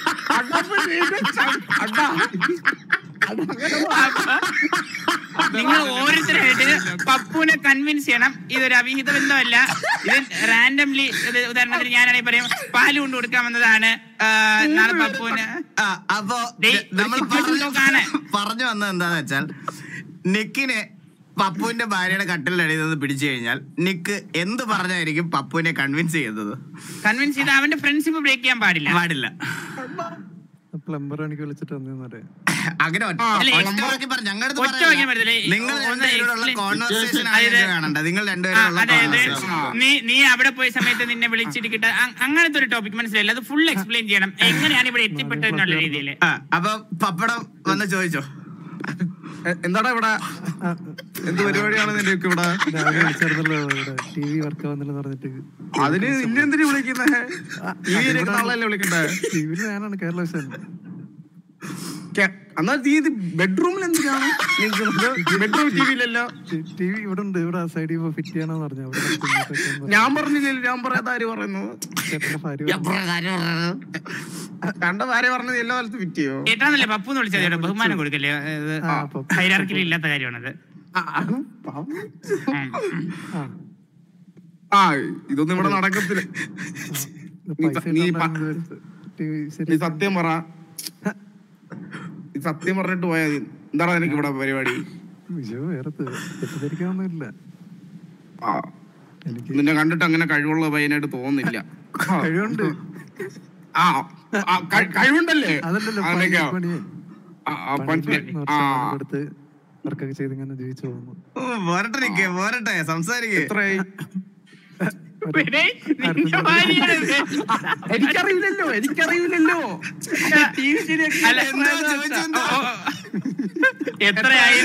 അപ്പൊ നിങ്ങൾ ഓരോരുത്തരായിട്ട് പപ്പുവിനെ കൺവിൻസ് ചെയ്യണം ഇതൊരു അവിഹിത ബന്ധമല്ല ഇത് റാൻഡംലി ഉദാഹരണത്തിന് ഞാനാണെങ്കിൽ പറയും പാല് കൊണ്ട് കൊടുക്കാൻ വന്നതാണ് ആ, നാളെ പപ്പുവിന് ആ, അപ്പൊ ഡേയ്, നമ്മൾ ഒരു situation പറഞ്ഞു- നോക്കാണ്. പറഞ്ഞു വന്നത് എന്താന്ന് വെച്ചാൽ നിക്കിനെ പപ്പുവിന്റെ ഭാര്യയുടെ കട്ടിലടിയിൽ നിന്ന് പിടിച്ചു കഴിഞ്ഞാൽ നിക്ക് എന്ത് പറഞ്ഞായിരിക്കും പപ്പുവിനെ കൺവിൻസ് ചെയ്യുന്നത് കൺവിൻസ് ചെയ്ത് അവന്റെ ഫ്രണ്ട്ഷിപ്പ് ബ്രേക്ക് ചെയ്യാൻ പാടില്ല പാടില്ല പ്ലംബർ എനിക്ക് വിളിച്ചിട്ട് വന്നേന്ന് പറയാം അങ്ങനെ ഒറ്റ അല്ല, ഒറ്റ വാക്കി പറഞ്ഞ് ഞങ്ങളുടെ അടുത്ത് ഒറ്റ പറയല്ല. വാക്കി പറഞ്ഞില്ലേ? നിങ്ങൾ ഒന്ന് രണ്ടുപേരോടുള്ള explain- കോൺവെർസേഷൻ ആണ് അതായത് ഞങ്ങൾക്ക് കാണേണ്ടത് നിങ്ങൾ ആ, രണ്ടുപേരുള്ള അതായത് conversation. നീ നീ അവിടെ പോയ സമയത്ത് നിന്നെ വിളിച്ചിരിക്കട്ടെ അ- അങ്ങനത്തെ ഒരു ടോപ്പിക് മനസ്സിലായില്ല അത് ഫുൾ എക്സ്പ്ലെയിൻ ചെയ്യണം എങ്ങനെയാണ് ഇവിടെ എത്തിപ്പെട്ടത് എന്നുള്ള രീതിയിൽ ആ, അപ്പൊ പപ്പടം വന്ന് ചോദിച്ചോ എന്താടാ ഇവിടെ എന്ത് പരിപാടിയാണ് നിന്റെ ഒക്കെ ഇവിടെ രാവിലെ വിളിച്ചായിരുന്നല്ലോ ഇവിടെ ടി വി വർക്ക് ആവുന്നില്ലെന്ന് പറഞ്ഞിട്ട് അതിന് നിന്നെ എന്തിനു വിളിക്കുന്നേ ഈ ഇരിക്കുന്ന ആളല്ലേ വിളിക്കണ്ടേ ടി വിയിൽ ഞാനാണ് കേരള വിഷൻ കെ- എന്നാ നീ ഇത് ബെഡ്റൂമിൽ എന്തിനാണ് ബെഡ്റൂം ടി വിയിലല്ലോ ടി വി ഇവിടെ ഉണ്ട് ഇവിടെ സൈഡിൽ ഫിറ്റ് ചെയ്യണമെന്ന് പറഞ്ഞു അവിടെ നിർത്തി ഇങ്ങോട്ടേക്ക് ഒന്ന് ഞാൻ പറഞ്ഞില്ലല്ലോ ഞാൻ പറയാത്ത ആര് പറയുന്നു ചേട്ടന്റെ ഭാര്യ പറഞ്ഞു. കണ്ട ഭാര്യ പറഞ്ഞത് എല്ലാ കാലത്ത് ഫിറ്റ് ചെയ്യോ കേട്ടാന്നല്ലേ പപ്പു എന്ന് വിളിച്ചത് കേട്ടോ ബഹുമാനം കൊടുക്കല്ലേ ആ, പപ്പു. ഹൈരാർക്കിൽ ഇല്ലാത്ത കാര്യമാണത് ആ, ഉം. ആ ആ ഇതൊന്നും ഇവിടെ നടക്കത്തില്ല ഇത് നീ പൈസ സ- നീ പ- ടി വി നീ ശരി സത്യം പറ നീ സത്യം പറഞ്ഞിട്ട് പോയാ മതി എന്താണ് നിനക്ക് ഇവിടെ പരിപാടി വിജയ വേറെ തെ- തെറ്റിദ്ധരിക്കാനൊന്നുമില്ല ആ എനിക്ക് നിന്നെ കണ്ടിട്ട് അങ്ങനെ കഴിവുള്ള പയ്യനായിട്ട് തോന്നുന്നില്ല കഴിവുണ്ട് ആ ആ, കഴി- കഴിവുണ്ടല്ലേ അതല്ലല്ലോ അതിനൊക്കെയോ? പണി ആ, ആ, പണി- ആ കൊടുത്ത് വർക്കൊക്കെ ചെയ്ത് ഇങ്ങനെ ജീവിച്ചു പോകുന്നു ഓ, പോരട്ടെ നിക്ക് പോരട്ടെ സംസാരിക്കേ എത്രയായി പിന്നെ നിന്റെ ഭാര്യയുടെ ഇത്. എനിക്കറിയില്ലല്ലോ എനിക്കറിയില്ലല്ലോ ടി വി ശരിയാക്കി അല്ല, എന്താ ചോദിച്ചെന്താ? ഓ, ഓ. എത്രയായി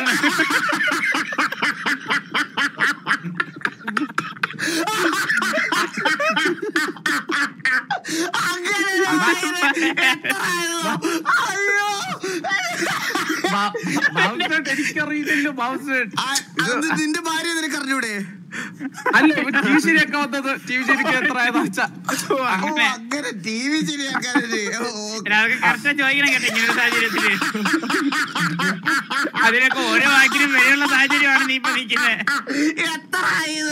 ബാബുസേട്ട് എനിക്കറിയില്ലല്ലോ ബാബുസേട്ട് ആ, അത് നിന്റെ ഭാര്യ നിനക്ക് അറിഞ്ഞൂടെ അല്ല ടി വി ശരിയാക്കാത്തത് ടി വി ശരിക്കും എത്ര ആയതാ വെച്ചാ ഓ, അങ്ങനെ ടി വി ശരിയാക്കാനല്ലേ ഓ, ഓ. ഒരാൾക്ക് കറക്റ്റ് ചോദിക്കണം കേട്ടോ ഇങ്ങനൊരു സാഹചര്യത്തില് അതിനൊക്കെ ഓരോ വാക്കിനും വിലയുള്ള സാഹചര്യമാണ് നീ ഇപ്പൊ നിൽക്കുന്നത് എത്ര ആയത്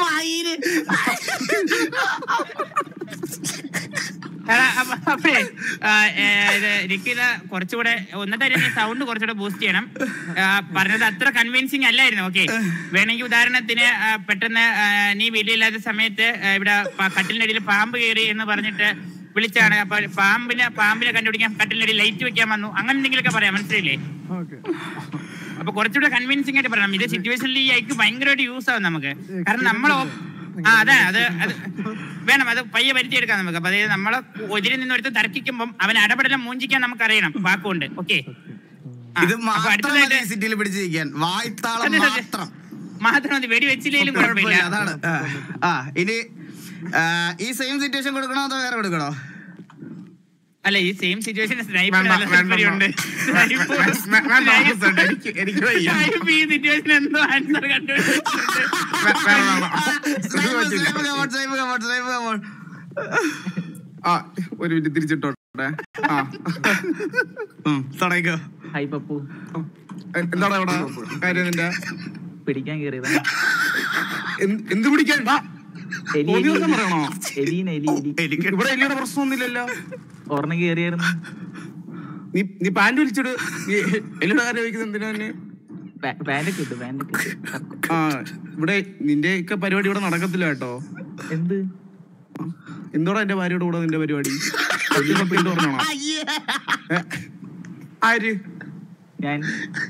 മയില് അപ്പഴേ ആ, ഏ, ഇത് നിക്ക് ഇത് കുറച്ചുകൂടെ ഒന്നത്തെ കാര്യം സൗണ്ട് കുറച്ചുകൂടെ ബൂസ്റ്റ് ചെയ്യണം ആ, പറഞ്ഞത് അത്ര കൺവിൻസിങ് അല്ലായിരുന്നു ഓക്കെ വേണമെങ്കിൽ ഉദാഹരണത്തിന് ആ, പെട്ടെന്ന് ആ, നീ വീട്ടിലില്ലാത്ത സമയത്ത് ആ, ഇവിടെ പ- കട്ടിലിനടിയിൽ പാമ്പ് കയറി എന്ന് പറഞ്ഞിട്ട് വിളിച്ചാണ് അപ്പൊ പാമ്പിനെ പാമ്പിനെ കണ്ടുപിടിക്കാൻ കട്ടിലിനടിയിൽ ലൈറ്റ് വെക്കാൻ വന്നു അങ്ങനെ എന്തെങ്കിലുമൊക്കെ പറയാം മനസ്സിലായില്ലേ ഓക്കെ അപ്പൊ കുറച്ചുകൂടെ കൺവിൻസിംഗ് ആയിട്ട് പറയണം ഇത് സിറ്റുവേഷനിൽ ഈ ഐക്ക് ഭയങ്കരമായിട്ട് യൂസ് ആവും നമുക്ക് കാരണം നമ്മൾ ആ അതെ അത് അത് വേണം അത് പയ്യെ വരുത്തിയെടുക്കാം നമുക്ക് അപ്പൊ അതായത് നമ്മളെ എതിരിൽ നിന്ന് ഒരുത്തൻ തർക്കിക്കുമ്പോൾ അവൻ അടപടലം മൂഞ്ചിക്കാൻ നമുക്ക് അറിയണം വാക്കുകൊണ്ട് ഓക്കെ ഇത് മാത്രം സിറ്റിയിൽ പിടിച്ചിരിക്കാൻ വായ്ത്താളം അതെ, അതെ. മാത്രം മാത്രം അത് വെടി വെച്ചില്ലെങ്കിലും കുഴപ്പമില്ല കുഴപ്പമില്ല അതാണ് ആ. ആ ഇനി ആ, ഈ സെയിം സിറ്റുവേഷൻ കൊടുക്കണോ അതോ വേറെ കൊടുക്കണോ അല്ല ഈ സെയിം സിറ്റുവേഷൻ സ്നൈപ്പ് വേണ്ട, വേണ്ട, ഉണ്ട് വേ- വേണ്ട, officer, എനിക്ക് എനിക്ക് വയ്യ. സ്നൈപ്പ് ഈ സിറ്റുവേഷൻ എന്തോ ആൻസർ കണ്ടുപിടിച്ചിട്ടുണ്ട് വേ- വേണ്ട, വേണ്ട. ഇത് Sniper, പറ്റില്ല. sniper, come on, sniper, come on, sniper, come on. ആ ഒരു മിനിറ്റ് തിരിച്ചിട്ടോട്ടെ ആ ഉം, തുടങ്ങിക്കോ ഹൈ പപ്പു എ- എന്താണ് അവിടെ കാര്യം നിന്റെ പിടിക്കാൻ കയറിയതാ എന്ത്- എന്ത് പിടിക്കാൻ വാ. എലി ഒരു എലി ദിവസം പറയണോ എലീന എലി എലി എനിക്ക് ഇവിടെ എലിയുടെ പ്രശ്നമൊന്നുമില്ലല്ലോ ഒരെണ്ണം കയറിയായിരുന്നു നീ നീ പാന്റ് വലിച്ചിട് നീ എലിയുടെ കാര്യം വയ്ക്കുന്നത് എന്തിനാ തന്നെ പാൻറ്റൊക്കെ ഇട്ടു പാൻറ്റൊക്കെ ഇട്ടു ആ ഇവിടെ നിന്റെ ഒക്കെ പരിപാടി ഇവിടെ നടക്കത്തില്ല കേട്ടോ എന്ത് എന്തോടാ എന്റെ ഭാര്യയുടെ കൂടെ നിന്റെ പരിപാടി സത്യം സത്യം പറഞ്ഞോണോ ഏ? ആര് ഞാൻ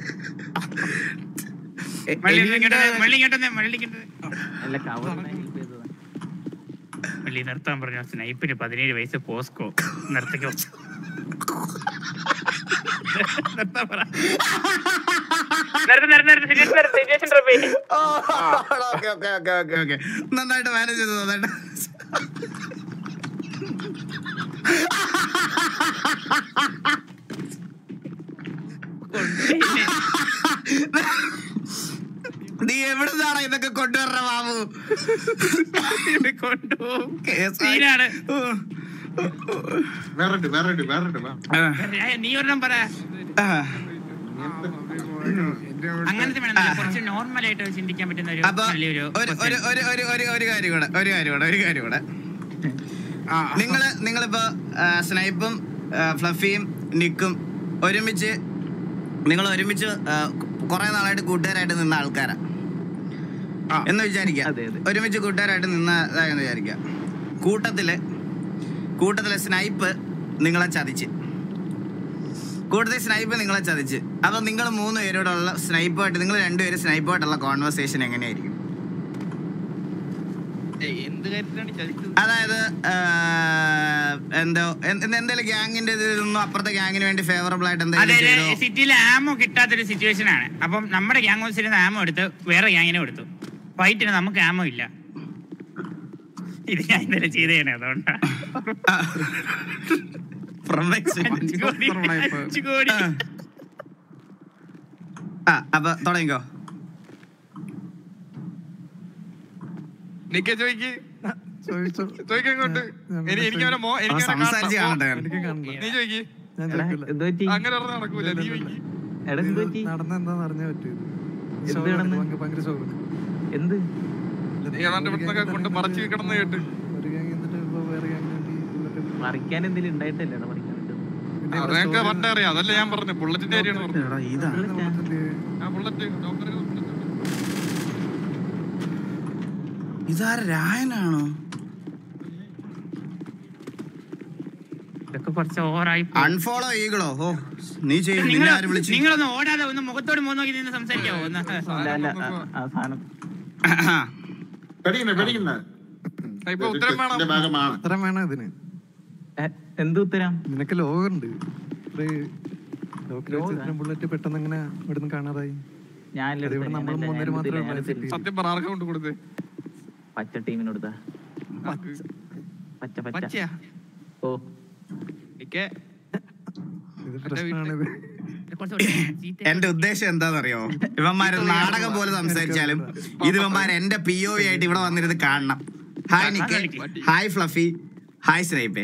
എ- മള്ളി എലിയുടെ- ഇങ്ങോട്ട് മള്ളി ഇങ്ങോട്ട് മള്ളി ഇങ്ങോട്ട് അല്ല കവർ ഹെൽപ്പ് ചെയ്തതാ പള്ളി നിർത്താൻ പറഞ്ഞു സ്നൈപ്പിന് പതിനേഴ് വയസ്സ് പോസ്കോ നിർത്തിക്കോ നിർത്താൻ പറ. നിർത്ത്, നിർത്ത്, നിർത്ത്, situation നിർത്ത്, situation drop ചെയ്യ്. Okay okay okay okay okay നന്നായിട്ട് മാനേജ് ചെയ്തു നന്നായിട്ട് നീ എവിടുന്നാണ് ഇതൊക്കെ കൊണ്ടുവരണ ബാബു ഇത് കൊണ്ടുപോകും. കേസായി. സീനാണ്. വേറെ വേറെ വേറെ ഏ, നീ ഒരെണ്ണം പറ ആ. അങ്ങനത്തെ വേണം നല്ല കുറച്ച് നോർമൽ ആയിട്ട് ചിന്തിക്കാൻ പറ്റുന്ന ഒരു അപ്പൊ നല്ലൊരു ഒരു ഒരു question. ഒരു ഒരു ഒരു ഒരു കാര്യം കൂടെ ഒരു കാര്യം കൂടെ ഒരു കാര്യം കൂടെ ആ, നിങ്ങള് നിങ്ങളിപ്പോ ആ, സ്നൈപ്പും ആ, ഫ്ലഫിയും നിക്കും ഒരുമിച്ച് നിങ്ങൾ ഒരുമിച്ച് ആ, കുറെ നാളായിട്ട് കൂട്ടുകാരായിട്ട് നിന്ന ആൾക്കാരാ ആ. എന്ന് വിചാരിക്കാം അതെ, അതെ. ഒരുമിച്ച് കൂട്ടുകാരായിട്ട് നിന്നതായെന്ന് വിചാരിക്കാം കൂട്ടത്തില് കൂട്ടത്തിലെ സ്നൈപ്പ് നിങ്ങളെ ചതിച്ച് കൂട്ടത്തിൽ സ്നൈപ്പ് നിങ്ങളെ ചതിച്ച് അപ്പൊ നിങ്ങൾ മൂന്ന് പേരോടുള്ള സ്നൈപ്പുമായിട്ട് നിങ്ങൾ രണ്ടുപേരും സ്നൈപ്പുമായിട്ടുള്ള കോൺവെർസേഷൻ എങ്ങനെയായിരിക്കും എന്ത് കാര്യത്തിലാണ് ചതിച്ചത് അതായത് ആ, എന്തോ എന്ത് എന്തെങ്കിലും ഗ്യാങ്ങിന്റെ ഇതൊന്നും അപ്പുറത്തെ ഗ്യാങ്ങിന് വേണ്ടി ഫേവറബിൾ ആയിട്ട് എന്തെങ്കിലും ചെയ്തോ അതായത് സിറ്റിയിൽ ആമോ കിട്ടാത്തൊരു സിറ്റുവേഷൻ ആണ് അപ്പം നമ്മുടെ ഗ്യാങ് ഹൗസിൽ ആമോ എടുത്ത് വേറെ ഗ്യാങ്ങിനെ കൊടുത്തു ഫൈറ്റിന് നമുക്ക് ആമോ ഇല്ല ഇത് ഞാൻ ഇന്നലെ ചെയ്തേനെ അതുകൊണ്ടാണ് From experience. അഞ്ച് കോടി അഞ്ച് കോടി ആ. ആ അപ്പൊ തുടങ്ങിക്കോ നിക്ക ചോദിക്ക് ചോദിച്ചോ ചോദിക്കാൻ ഇങ്ങോട്ട് ഞാൻ എനി- എനിക്ക് അവനെ മോ അവൻ എനിക്ക് അവനെ സംസാരിച്ച് കാണണം. കാണട്ടെ എനിക്ക് കാണണം നീ ചോദിക്ക് ഞാൻ എടാ ചോദിക്കില്ല എന്ത് പറ്റി അങ്ങനെ പറഞ്ഞ നടക്കൂല നീ ചോദിക്ക് എടാ എന്ത് പറ്റി നടന്ന എന്താന്ന് അറിഞ്ഞാ പറ്റൂ എന്ത് നടന്ന്? ഭയങ്കര ശോഭന എന്ത് നീ ഏതാണ്ട് ഇവിടുന്നൊക്കെ കൊണ്ട് മറച്ചു കിടന്ന് കേട്ട് ഒരു ഗ്യാങ് എന്നിട്ട് ഇപ്പൊ വേറെ ഗ്യാങ് വേണ്ടി എന്നിട്ട് മറിക്കാൻ എന്തെങ്കിലും ഉണ്ടായിട്ടല്ലേ എടാ മറിക്കാൻ പറ്റും പിന്നെ ഇവിടെ അതൊക്കെ story- പണ്ടേ അറിയാം അതല്ല ഞാൻ പറഞ്ഞു ബുള്ളറ്റിന്റെ കാര്യമാണ് പറഞ്ഞത് എടാ, ഇതാ പിന്നെ ബുള്ളറ്റിന്റെ ആ ബുള്ളറ്റ് ഡോക്ടറെ ഇതാര രായനാണോ ഇതൊക്കെ കുറച്ച് ഓവറായി അൺഫോളോ ഈകളോ ഓ നീ ചെയ്യും നിങ്ങൾ നിന്നെ ആര് വിളിച്ചു നിങ്ങളൊന്ന് ഓടാതെ ഒന്ന് മുഖത്തോട് മുഖം നോക്കി നിന്ന് സംസാരിക്കാവോ ഒന്ന് അല്ല അല്ല ആ- ആ സാധനം പേടിക്കണ്ട പേടിക്കണ്ട ഇപ്പൊ ഉത്തരം വേണം ഇതിന്റെ ഭാഗമാണ് അത്രയും വേണം ഇതിന് ഏ, എന്ത് ഉത്തരം നിനക്ക് ലോകമുണ്ട് ലോക്കിൽ ലോകം? വെച്ചിട്ട് ബുള്ളറ്റ് പെട്ടെന്ന് അങ്ങനെ ഇവിടുന്ന് കാണാതായി ഞാൻ അത് ഇവിടെ നമ്മൾ മൂന്നുപേര് മാത്രമേ ഉള്ളൂ. സത്യം പറ ആർക്കാ കൊണ്ട് കൊടുത്തേ പച്ച ടീമിനോടുത്താ പച്ച പച്ച പച്ചയാ ഓ നിക്കേ ഇത് പ്രശ്നമാണിത് കുറച്ച് ചീത്ത എന്റെ ഉദ്ദേശം എന്താണെന്നറിയോ ഇവന്മാര് നാടകം പോലെ സംസാരിച്ചാലും ഇത് ഇവന്മാർ എന്റെ പി ഒ വി ആയിട്ട് ഇവിടെ വന്നിരുന്ന് കാണണം hi Nick hi Fluffy hi സ്നൈപ്പേ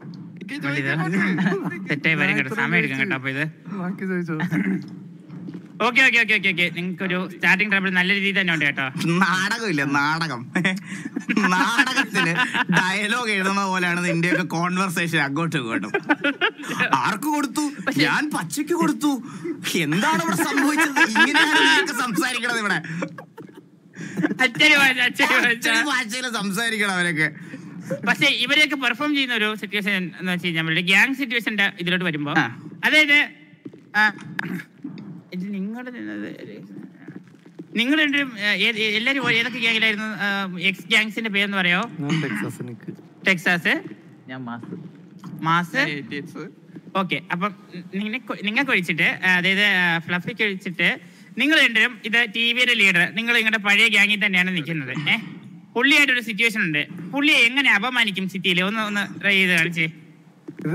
തെറ്റായി വരും കേട്ടോ സമയം എടുക്കാം കേട്ടോ അപ്പൊ ഇത് ബാക്കി ചോദിച്ചോ okay okay okay okay okay നിങ്ങൾക്ക് ഒരു സ്റ്റാർട്ടിംഗ് ട്രബിൾ നല്ല രീതിയിൽ തന്നെ ഉണ്ട് കേട്ടോ നാടകമില്ല നാടകം നാടകത്തില് ഡയലോഗ് എഴുതുന്ന പോലെയാണ് നിന്റെയൊക്കെ കോൺവെർസേഷൻ അങ്ങോട്ടും ഇങ്ങോട്ടും ആർക്ക് കൊടുത്തു ഞാൻ പച്ചയ്ക്ക് കൊടുത്തു എന്താണ് ഇവിടെ സംഭവിച്ചത് ഇങ്ങനെയാണ് നീയൊക്കെ സംസാരിക്കണത് ഇവിടെ അച്ഛന് വായിച്ച, അച്ഛന് വായിച്ച. അച്ചടി ഭാഷയില് സംസാരിക്കണം അവരൊക്കെ പക്ഷെ ഇവരെയൊക്കെ പെർഫോം ചെയ്യുന്ന ഒരു സിറ്റുവേഷൻ എന്ന് വെച്ച് കഴിഞ്ഞാൽ നമ്മുടെ ഗ്യാങ് സിറ്റുവേഷന്റെ ഇതിലോട്ട് വരുമ്പോ ആ. അതായത് ആ, ഇത് നിങ്ങളുടെ നിങ്ങൾ രണ്ടും എല്ലാരും ഏതൊക്കെ ഗ്യാങ്ങിലായിരുന്നു എക്സ് ഗ്യാങ്സിന്റെ പേരെന്ന് പറയോ ഞാൻ ടെക്സാസിനിക്ക് ടെക്സാസ് ഞാൻ മാസ് മാസ് ഓക്കെ അപ്പം നിങ്ങൾക്ക് ഒഴിച്ചിട്ട് ആ, അതായത് ഫ്ലഫിക്ക് ഒഴിച്ചിട്ട് നിങ്ങൾ രണ്ടും ഇത് ടി വിയുടെ ലീഡർ നിങ്ങൾ നിങ്ങളുടെ പഴയ ഗ്യാങ്ങിൽ തന്നെയാണ് നിൽക്കുന്നത് ഏഹ് പുള്ളിയായിട്ടൊരു സിറ്റുവേഷൻ ഉണ്ട് പുള്ളിയെ എങ്ങനെ അപമാനിക്കും സിറ്റിയിൽ ഒന്ന് ഒന്ന് ട്രൈ ചെയ്ത് കാണിച്ചേ ഇത്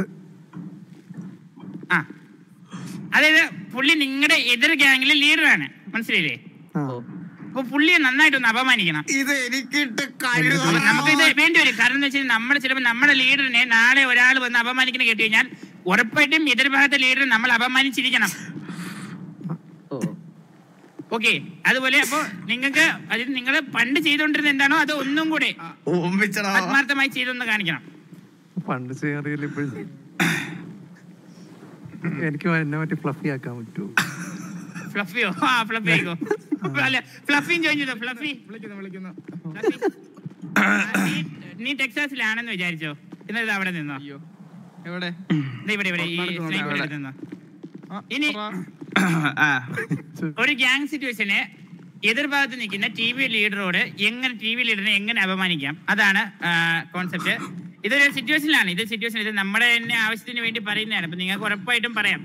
ആ അതായത് പുള്ളി നിങ്ങളുടെ എതിർ ഗ്യാങ്ങിലെ ലീഡറാണ് മനസ്സിലായില്ലേ ആ അപ്പൊ പുള്ളിയെ നന്നായിട്ടൊന്ന് അപമാനിക്കണം ഇത് എനിക്കിട്ട് അപ്പൊ നമുക്ക് ഇത് വേണ്ടി വരും കാരണം എന്ന് വെച്ചാൽ നമ്മൾ ചിലപ്പോൾ നമ്മുടെ ലീഡറിനെ നാളെ ഒരാൾ വന്ന് അപമാനിക്കുന്ന കേട്ട് കഴിഞ്ഞാൽ ഉറപ്പായിട്ടും എതിർഭാഗത്തെ ലീഡർ നമ്മൾ അപമാനിച്ചിരിക്കണം ഓ ഓക്കെ അതുപോലെ അപ്പൊ നിങ്ങൾക്ക് അതിന് നിങ്ങൾ പണ്ട് ചെയ്തുകൊണ്ടിരുന്ന എന്താണോ അത് ഒന്നും കൂടെ ഓമ്പിച്ചടാ ആത്മാർത്ഥമായി ചെയ്തൊന്ന് കാണിക്കണം പണ്ട് ചെയ്യാൻ അറിയില്ല ഇപ്പോഴും എനിക്ക് എന്നെ പറ്റി ഫ്ലഫി ആക്കാൻ പറ്റുമോ ഫ്ലഫിയോ ആ ഫ്ലഫി ആയിക്കോ അല്ല ഫ്ലഫിയും ജോയിൻ ചെയ്തോ ഫ്ലഫി വിളിക്കുന്നു വിളിക്കുന്നു ഫ്ലഫി, ആ, നീ- നീ ടെക്സാസിലാണെന്ന് വിചാരിച്ചോ എന്നിട്ട് അവിടെ നിന്നോ എവിടെ ദേ ഇവിടെ ഇവിടെ ഈ സ്നേഹിതരുടെ അടുത്ത് നിന്നോ ഇനി ആ ഒരു ഗ്യാങ് സിറ്റുവേഷന് എതിർഭാഗത്ത് നിൽക്കുന്ന ടി വി ലീഡറോട് എങ്ങനെ ടി വി ലീഡറിനെ എങ്ങനെ അപമാനിക്കാം അതാണ് കോൺസെപ്റ്റ് ഇതൊരു സിറ്റുവേഷനിലാണ് ഇത് സിറ്റുവേഷൻ ഇത് നമ്മുടെ തന്നെ ആവശ്യത്തിന് വേണ്ടി പറയുന്നതാണ് അപ്പൊ നിങ്ങൾക്ക് ഉറപ്പായിട്ടും പറയാം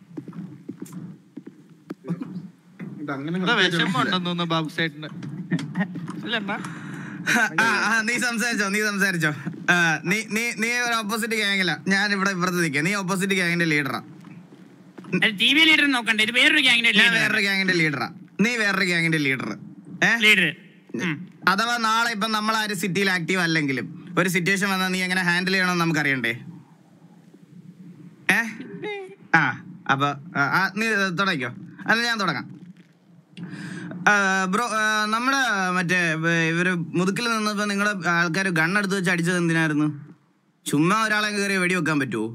ഇത് അങ്ങനെ വിഷമം ഉണ്ടെന്ന് തോന്നുന്നു ബാബു സേട്ടിന് അല്ലണ്ണാ ആ, ആ, നീ സംസാരിച്ചോ നീ സംസാരിച്ചോ ആ, നീ നീ നീ ഒരു ഓപ്പോസിറ്റ് ഗ്യാങ്ങില ഞാൻ ഇവിടെ ഇപ്പുറത്ത് നിൽക്കാം നീ ഓപ്പോസിറ്റ് ഗ്യാങ്ങിന്റെ ലീഡറാ ടി വി ലീഡർ നോക്കണ്ട ഇത് വേറൊരു ഗ്യാങ്ങിന്റെ ഞാൻ വേറൊരു ഗ്യാങ്ങിന്റെ ലീഡറാ നീ വേറൊരു ഗ്യാങ്ങിന്റെ ലീഡർ ഏ ലീഡർ അഥവാ നാളെ ഇപ്പൊ നമ്മൾ ആരും സിറ്റിയിൽ ആക്റ്റീവ് അല്ലെങ്കിലും ഒരു സിറ്റുവേഷൻ വന്നാൽ നീ എങ്ങനെ ഹാൻഡിൽ ചെയ്യണമെന്ന് നമുക്ക് അറിയണ്ടേ ഏ ആ അപ്പൊ ആ, ആ, നീ തുടങ്ങിക്കോ അല്ല ഞാൻ തുടങ്ങാം ബ്രോ നമ്മുടെ മറ്റേ വ- ഇവര് മുതുക്കിൽ നിന്നപ്പോ നിങ്ങളുടെ ആൾക്കാർ ഗണ്ണെടുത്ത് വെച്ച് അടിച്ചത് എന്തിനായിരുന്നു ചുമ്മാ ഒരാളെ കയറി വെടി വെക്കാൻ പറ്റുമോ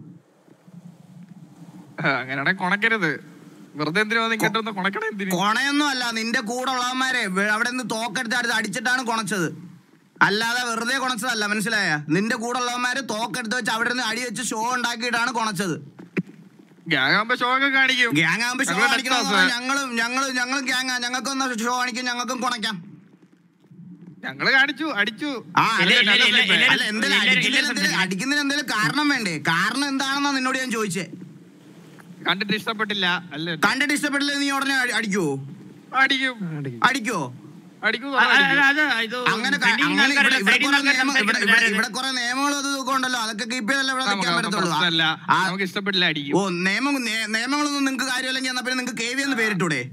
അങ്ങനെയാണെ കൊണക്കരുത് വെറുതെ എന്തിനാ നിങ്ങോട്ട് കൊണക്കണ എന്തിനു കൊണയൊന്നും അല്ല നിന്റെ കൂടെ ഉള്ളവന്മാരെ വെ- അവിടെ നിന്ന് തോക്കെടുത്ത് അടുത്ത് അടിച്ചിട്ടാണ് കൊണച്ചത് അല്ലാതെ വെറുതെ കൊണച്ചതല്ല മനസ്സിലായ നിന്റെ കൂടെ ഉള്ളവന്മാര് തോക്കെടുത്ത് വെച്ച് അവിടെ നിന്ന് അടി വെച്ച് ഷോ ഉണ്ടാക്കിയിട്ടാണ് കൊണച്ചത് ഗ്യാങ് ആകുമ്പോ ഷോ ഒക്കെ കാണിക്കും ഗ്യാങ് ആകുമ്പോ ഷോ ഞങ്ങള് കാണിക്കണം Texas. ഞങ്ങളും ഞങ്ങളും ഞങ്ങളും ഗ്യാങ് ഞങ്ങൾക്കൊന്ന് ഷോ കാണിക്കും ഞങ്ങൾക്കും കൊണക്കാം ഞങ്ങള് കാണിച്ചു അടിച്ചു ആ അല്ല, ഇല്ല, ഇല്ല, ഇല്ല, ഇല്ല, അല്ല എന്തെങ്കിലും എല്ലാവരും- അടിക്കുന്നതിന് എല്ലാവരും എന്തെങ്കിലും- അടിക്കുന്നതിന് എന്തെങ്കിലും കാരണം വേണ്ടേ കാരണം എന്താണെന്നാ നിന്നോട് ഞാൻ ചോദിച്ചേ കണ്ടിട്ട് ഇഷ്ടപ്പെട്ടില്ല അല്ലേ കണ്ടിട്ട് ഇഷ്ടപ്പെട്ടില്ല നീ ഉടനെ അടി- അടിക്കുവോ അടിക്കും അടിക്കും. അടിക്കുവോ അടിക്കും അത് ഇത് അങ്ങനെ ക- pending അങ്ങനെ ഇവിടെ ആൾക്കാരുടെ ഇവിടെ side ൽ കുറെ നിന്ന് നിയമം ഇവിടെ ഇവിടെ സംസാരിക്കുന്നത് ഇവിടെ കുറെ നിയമങ്ങളും അത് ഇതൊക്കെ ഉണ്ടല്ലോ അതൊക്കെ കീപ്പ് ചെയ്തല്ലേ ഇവിടെ നിൽക്കാൻ നമുക്ക് പറ്റത്തുള്ളൂ പ്രശ്നമല്ല ആ- നമുക്ക് ഇഷ്ടപ്പെട്ടില്ല അടിക്കും ഓ നിയമം നേ- നിയമങ്ങളൊന്നും നിങ്ങൾക്ക് കാര്യമില്ലെങ്കിൽ എന്നാ പിന്നെ നിങ്ങൾക്ക് കെ വി എന്ന് പേരിട്ടൂടെ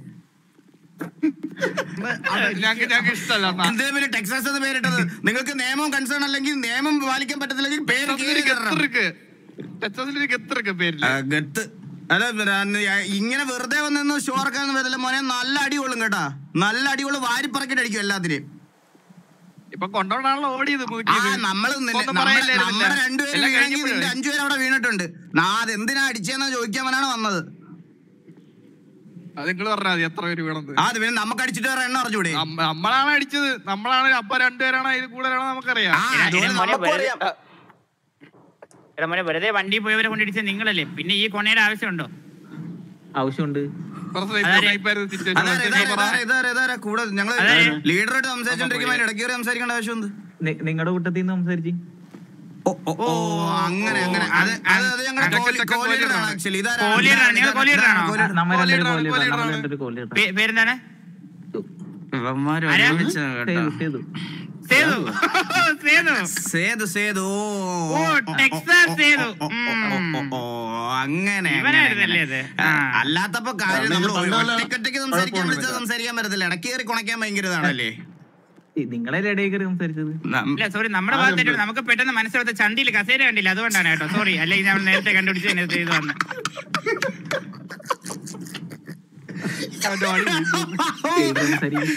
ഞങ്ങൾക്ക് ഞങ്ങൾക്ക് ഇഷ്ടമല്ല എന്നാ. എന്തിനാ പിന്നെ ടെക്സാസ് എന്ന് പേരിട്ടത് നിങ്ങൾക്ക് നിയമം കൺസേൺ അല്ലെങ്കിൽ നിയമം പാലിക്കാൻ പറ്റത്തില്ലെങ്കിൽ പേര് ടെക്സാസിൽ കീറി തരണം. ഗത്തർക്ക് ടെക്സാസിൽ ഗത്തർക്ക് പേരില്ല ആ, ഗത്ത് അല്ല പിന്നെ അന്ന് ഞാൻ ഇങ്ങനെ വെറുതെ വന്നു ഷോ ഇറക്കാന്ന് വരത്തില്ല മോനെ നല്ല അടി കൊള്ളും കേട്ടാ നല്ല അടികൊള്ളും വാരിപ്പറക്കിട്ട് അടിക്കും എല്ലാത്തിനെയും ഇപ്പൊ കൊണ്ടോണ്ടാണല്ലോ ഓടിയത് ആ മുതുക്കിയത്. നമ്മള് നിന്നെ- ഒന്നും നമ്മളെ പറയില്ലായിരുന്നില്ല. നമ്മളെ രണ്ടുപേരും എല്ലാം വീണെങ്കിൽ കഴിഞ്ഞപ്പോഴേ. നിന്റെ അഞ്ചുപേരും അവിടെ വീണിട്ടുണ്ട് നാ അത് എന്തിനാ അടിച്ചതെന്നാ ചോദിക്കാനാണ് വന്നത് അത് നിങ്ങൾ പറഞ്ഞാൽ മതി എത്ര പേര് വീണത് ആ അത് പിന്നെ നമുക്ക് അടിച്ചിട്ട് വേറെ എണ്ണ അറിഞ്ഞൂടെ നമ്മ- നമ്മളാണ് അടിച്ചത് നമ്മളാണ് അപ്പ രണ്ടുപേരാണോ അതിൽ കൂടുതലാണോ നമുക്കറിയാം ആ അതുപോലെ നമുക്കും അറിയാം എടാ മോനെ വെറുതെ വണ്ടി പോയവരെ കൊണ്ടിടിച്ച നിങ്ങളല്ലേ പിന്നെ ഈ കൊണയുടെ ആവശ്യമുണ്ടോ ആവശ്യമുണ്ട് കുറച്ച് അതാരെ? ടൈപ്പായിരുന്നു situation. അതാരെ, ഇതാരെ, ഇതാരെ, ഇതാരെ, ഇതാരെ, കൂടെ ഞങ്ങള് അതാരെ? ലീഡറായിട്ട് സംസാരിച്ചോണ്ടിരിക്കുമ്പോ അതിന്റെ ഇടയ്ക്ക് കയറി സംസാരിക്കേണ്ട ആവശ്യമുണ്ട് നിങ്ങളുടെ കൂട്ടത്തിൽ നിന്ന് സംസാരിച്ച് ഓ ഓ ഓ അങ്ങനെ അങ്ങനെ അത് അത് അത് ഞങ്ങളുടെ അതൊക്കെ കോഹ്ലി ചെക്കൻ കോഹ്ലിയുടെയാണ് കോഹ്ലിയുടെയാണ്. ആക്ച്വലി ഇതാരാ കോഹ്ലിയുടെയാണ്, നിങ്ങൾ കോഹ്ലിയുടെയാണോ? കോഹ്ലിയുടെ. നമ്മൾ രണ്ടൊരു കോഹ്ലിയുടെ കോഹ്ലി കോഹ്ലിയുടെ നമ്മൾ ആണ്. രണ്ടൊരു കോഹ്ലി പേ- പേരെന്താണ് ഇവന്മാര് ആരാ? ഒരുമിച്ചാണ് കേട്ടോ. ചെയ്തു ചെയ്തു സേതു സേതു സേതു സേതു ഓ, ടെക്സാസ് സേതു. ഓ, ഓ, ഓ, ഓ, ഓ, അങ്ങനെ ഇവനായിരുന്നല്ലേ അങ്ങനെ. അത്? ആ, ആ. അല്ലാത്തപ്പോ കാര്യം കാരണം നമ്മൾ ഇത് പണ്ടുള്ള ഒറ്റയ്ക്കൊറ്റയ്ക്ക് സംസാരിക്കാൻ കുഴപ്പമൊന്നും വിളിച്ചാൽ ഇല്ല. സംസാരിക്കാൻ പറ്റത്തില്ല ഇടയ്ക്ക് കയറി കുണയ്ക്കാൻ ഭയങ്കര ഇതാണല്ലേ നിങ്ങളെ ഇടയിൽ കയറി സംസാരിച്ചത് നം- ഇല്ല സോറി നമ്മുടെ ഭാഗത്തായിട്ട് നമുക്ക് പെട്ടെന്ന് മനസ്സിലത്തെ ചണ്ടിയിൽ കസേര കണ്ടില്ല അതുകൊണ്ടാണ് കേട്ടോ സോറി അല്ലെങ്കിൽ നമ്മൾ നേരത്തെ കണ്ടുപിടിച്ച് തന്നെ ചെയ്തു വന്നു അവന്റെ വാടി വീഴുന്നു. സംസാരിക്കും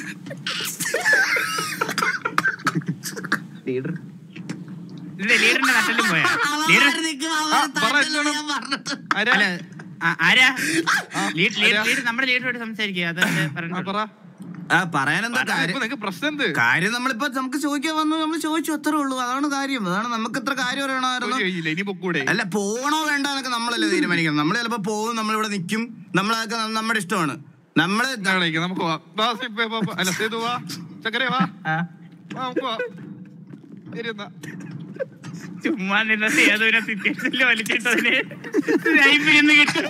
ലീഡർ ഇതിന്റെ ലീഡറിന്റെ നട്ടലും പോയാ ലീഡർ ആ, പറ എന്താണ്? ആരാ? അല്ല ആ- ആരാ ആ, ലീഡ് ലീഡ് ആരാ? ലീഡ് നമ്മുടെ ലീഡറോട് സംസാരിക്കുക അത് ആ, പറഞ്ഞു പറ ആ പറയാനെന്താ ഇപ്പൊ കാര്യം നിങ്ങക്ക് പ്രശ്നം എന്ത് കാര്യം നമ്മളിപ്പോ നമുക്ക് ചോദിക്കാൻ വന്നു നമ്മൾ ചോദിച്ചു അത്രേ ഉള്ളൂ അതാണ് കാര്യം അതാണ് നമുക്ക് ഇത്ര കാര്യം അറിയണമായിരുന്നു ഒരു കഴിയില്ല ഇനി പൊക്കൂടെ അല്ല പോണോ വേണ്ട എന്നൊക്കെ നമ്മളല്ലേ തീരുമാനിക്കണം നമ്മൾ ചിലപ്പോ പോകും നമ്മളിവിടെ നിൽക്കും നമ്മളതൊക്കെ ന- നമ്മുടെ ഇഷ്ടമാണ് നമ്മള് ഇതാണേക്ക്, നമുക്ക് പോവാം. വാ, സിപ്പേ, വാ, വാ. അല്ല സേതു വാ ചക്കരെ വാ ആ വാ, നമുക്ക് പോവാം. ശരി എന്നാ ചുമ്മാ നിന്ന ഏതൊരു സിറ്റുവേഷനിൽ വലിച്ചിട്ടതിന് ലൈഫിൽ നിന്ന് കിട്ടും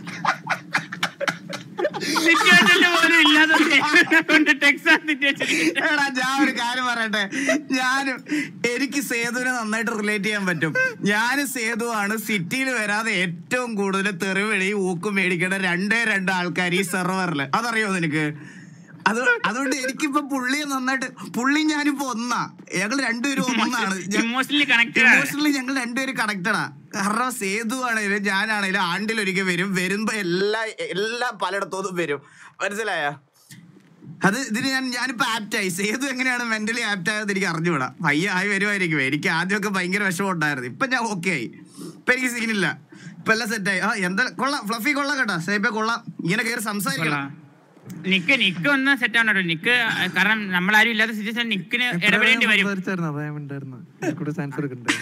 സിറ്റുവേഷനിൽ പോലും ഇല്ലാതെ ടെക്സാസ് സിറ്റുവേഷൻ എടാ ഞാൻ ഒരു കാര്യം പറയട്ടെ ഞാനും എനിക്ക് സേതുവിനെ നന്നായിട്ട് റിലേറ്റ് ചെയ്യാൻ പറ്റും ഞാനും സേതുവാണ് സിറ്റിയിൽ വരാതെ ഏറ്റവും കൂടുതൽ തെറിവഴി ഊക്കും മേടിക്കേണ്ട രണ്ടേ രണ്ട് ആൾക്കാർ ഈ സെർവറിൽ അതറിയോ നിനക്ക് അത് അതുകൊണ്ട് എനിക്കിപ്പോ പുള്ളിയെ നന്നായിട്ട് പുള്ളി ഞാനിപ്പോ ഒന്നാ ഞങ്ങൾ രണ്ടുപേരും ഒന്നാണ് ഇമോഷണലി കണക്റ്റഡ് ആണ് ഇമോഷണലി ഞങ്ങൾ രണ്ടുപേരും കണക്റ്റഡാ കാരണം സേതു ആണെങ്കിലും ഞാനാണെങ്കിലും ആണ്ടിലൊരിക്കൽ വരും വരുമ്പോ എല്ലാ എല്ലാം പലയിടത്തോതും വരും മനസ്സിലായ അത് ഇതിന് ഞാൻ ഞാനിപ്പോ ആപ്റ്റായി സേതു എങ്ങനെയാണ് മെന്റലി ആപ്റ്റ് ആയത് എനിക്ക് അറിഞ്ഞുകൂടാ പയ്യ ആയി വരുമായിരിക്കും എനിക്ക് ആദ്യമൊക്കെ ഭയങ്കര വിഷമം ഉണ്ടായിരുന്നു ഇപ്പൊ ഞാൻ ഓക്കെ ആയി ഇപ്പൊ എനിക്ക് സീനില്ല ഇപ്പൊ എല്ലാം സെറ്റായി ആ എന്താ കൊള്ളാം ഫ്ലഫി കൊള്ളാം കേട്ടോ സേപ്പെ കൊള്ളാം ഇങ്ങനെ കയറി സംസാരിക്കണം നിക്ക് നിക്ക് ഒന്ന് സെറ്റ് ആവണോ നിക്ക് കാരണം നമ്മളാരും ഇല്ലാത്ത സിറ്റുവേഷൻ നിക്കിന് ഇടപെടേണ്ടി വരും സംസാരിച്ചായിരുന്നു അതാ ഞാൻ ഉണ്ടായിരുന്നു കൂടെ ചാൻസ് എടുക്കണ്ടേ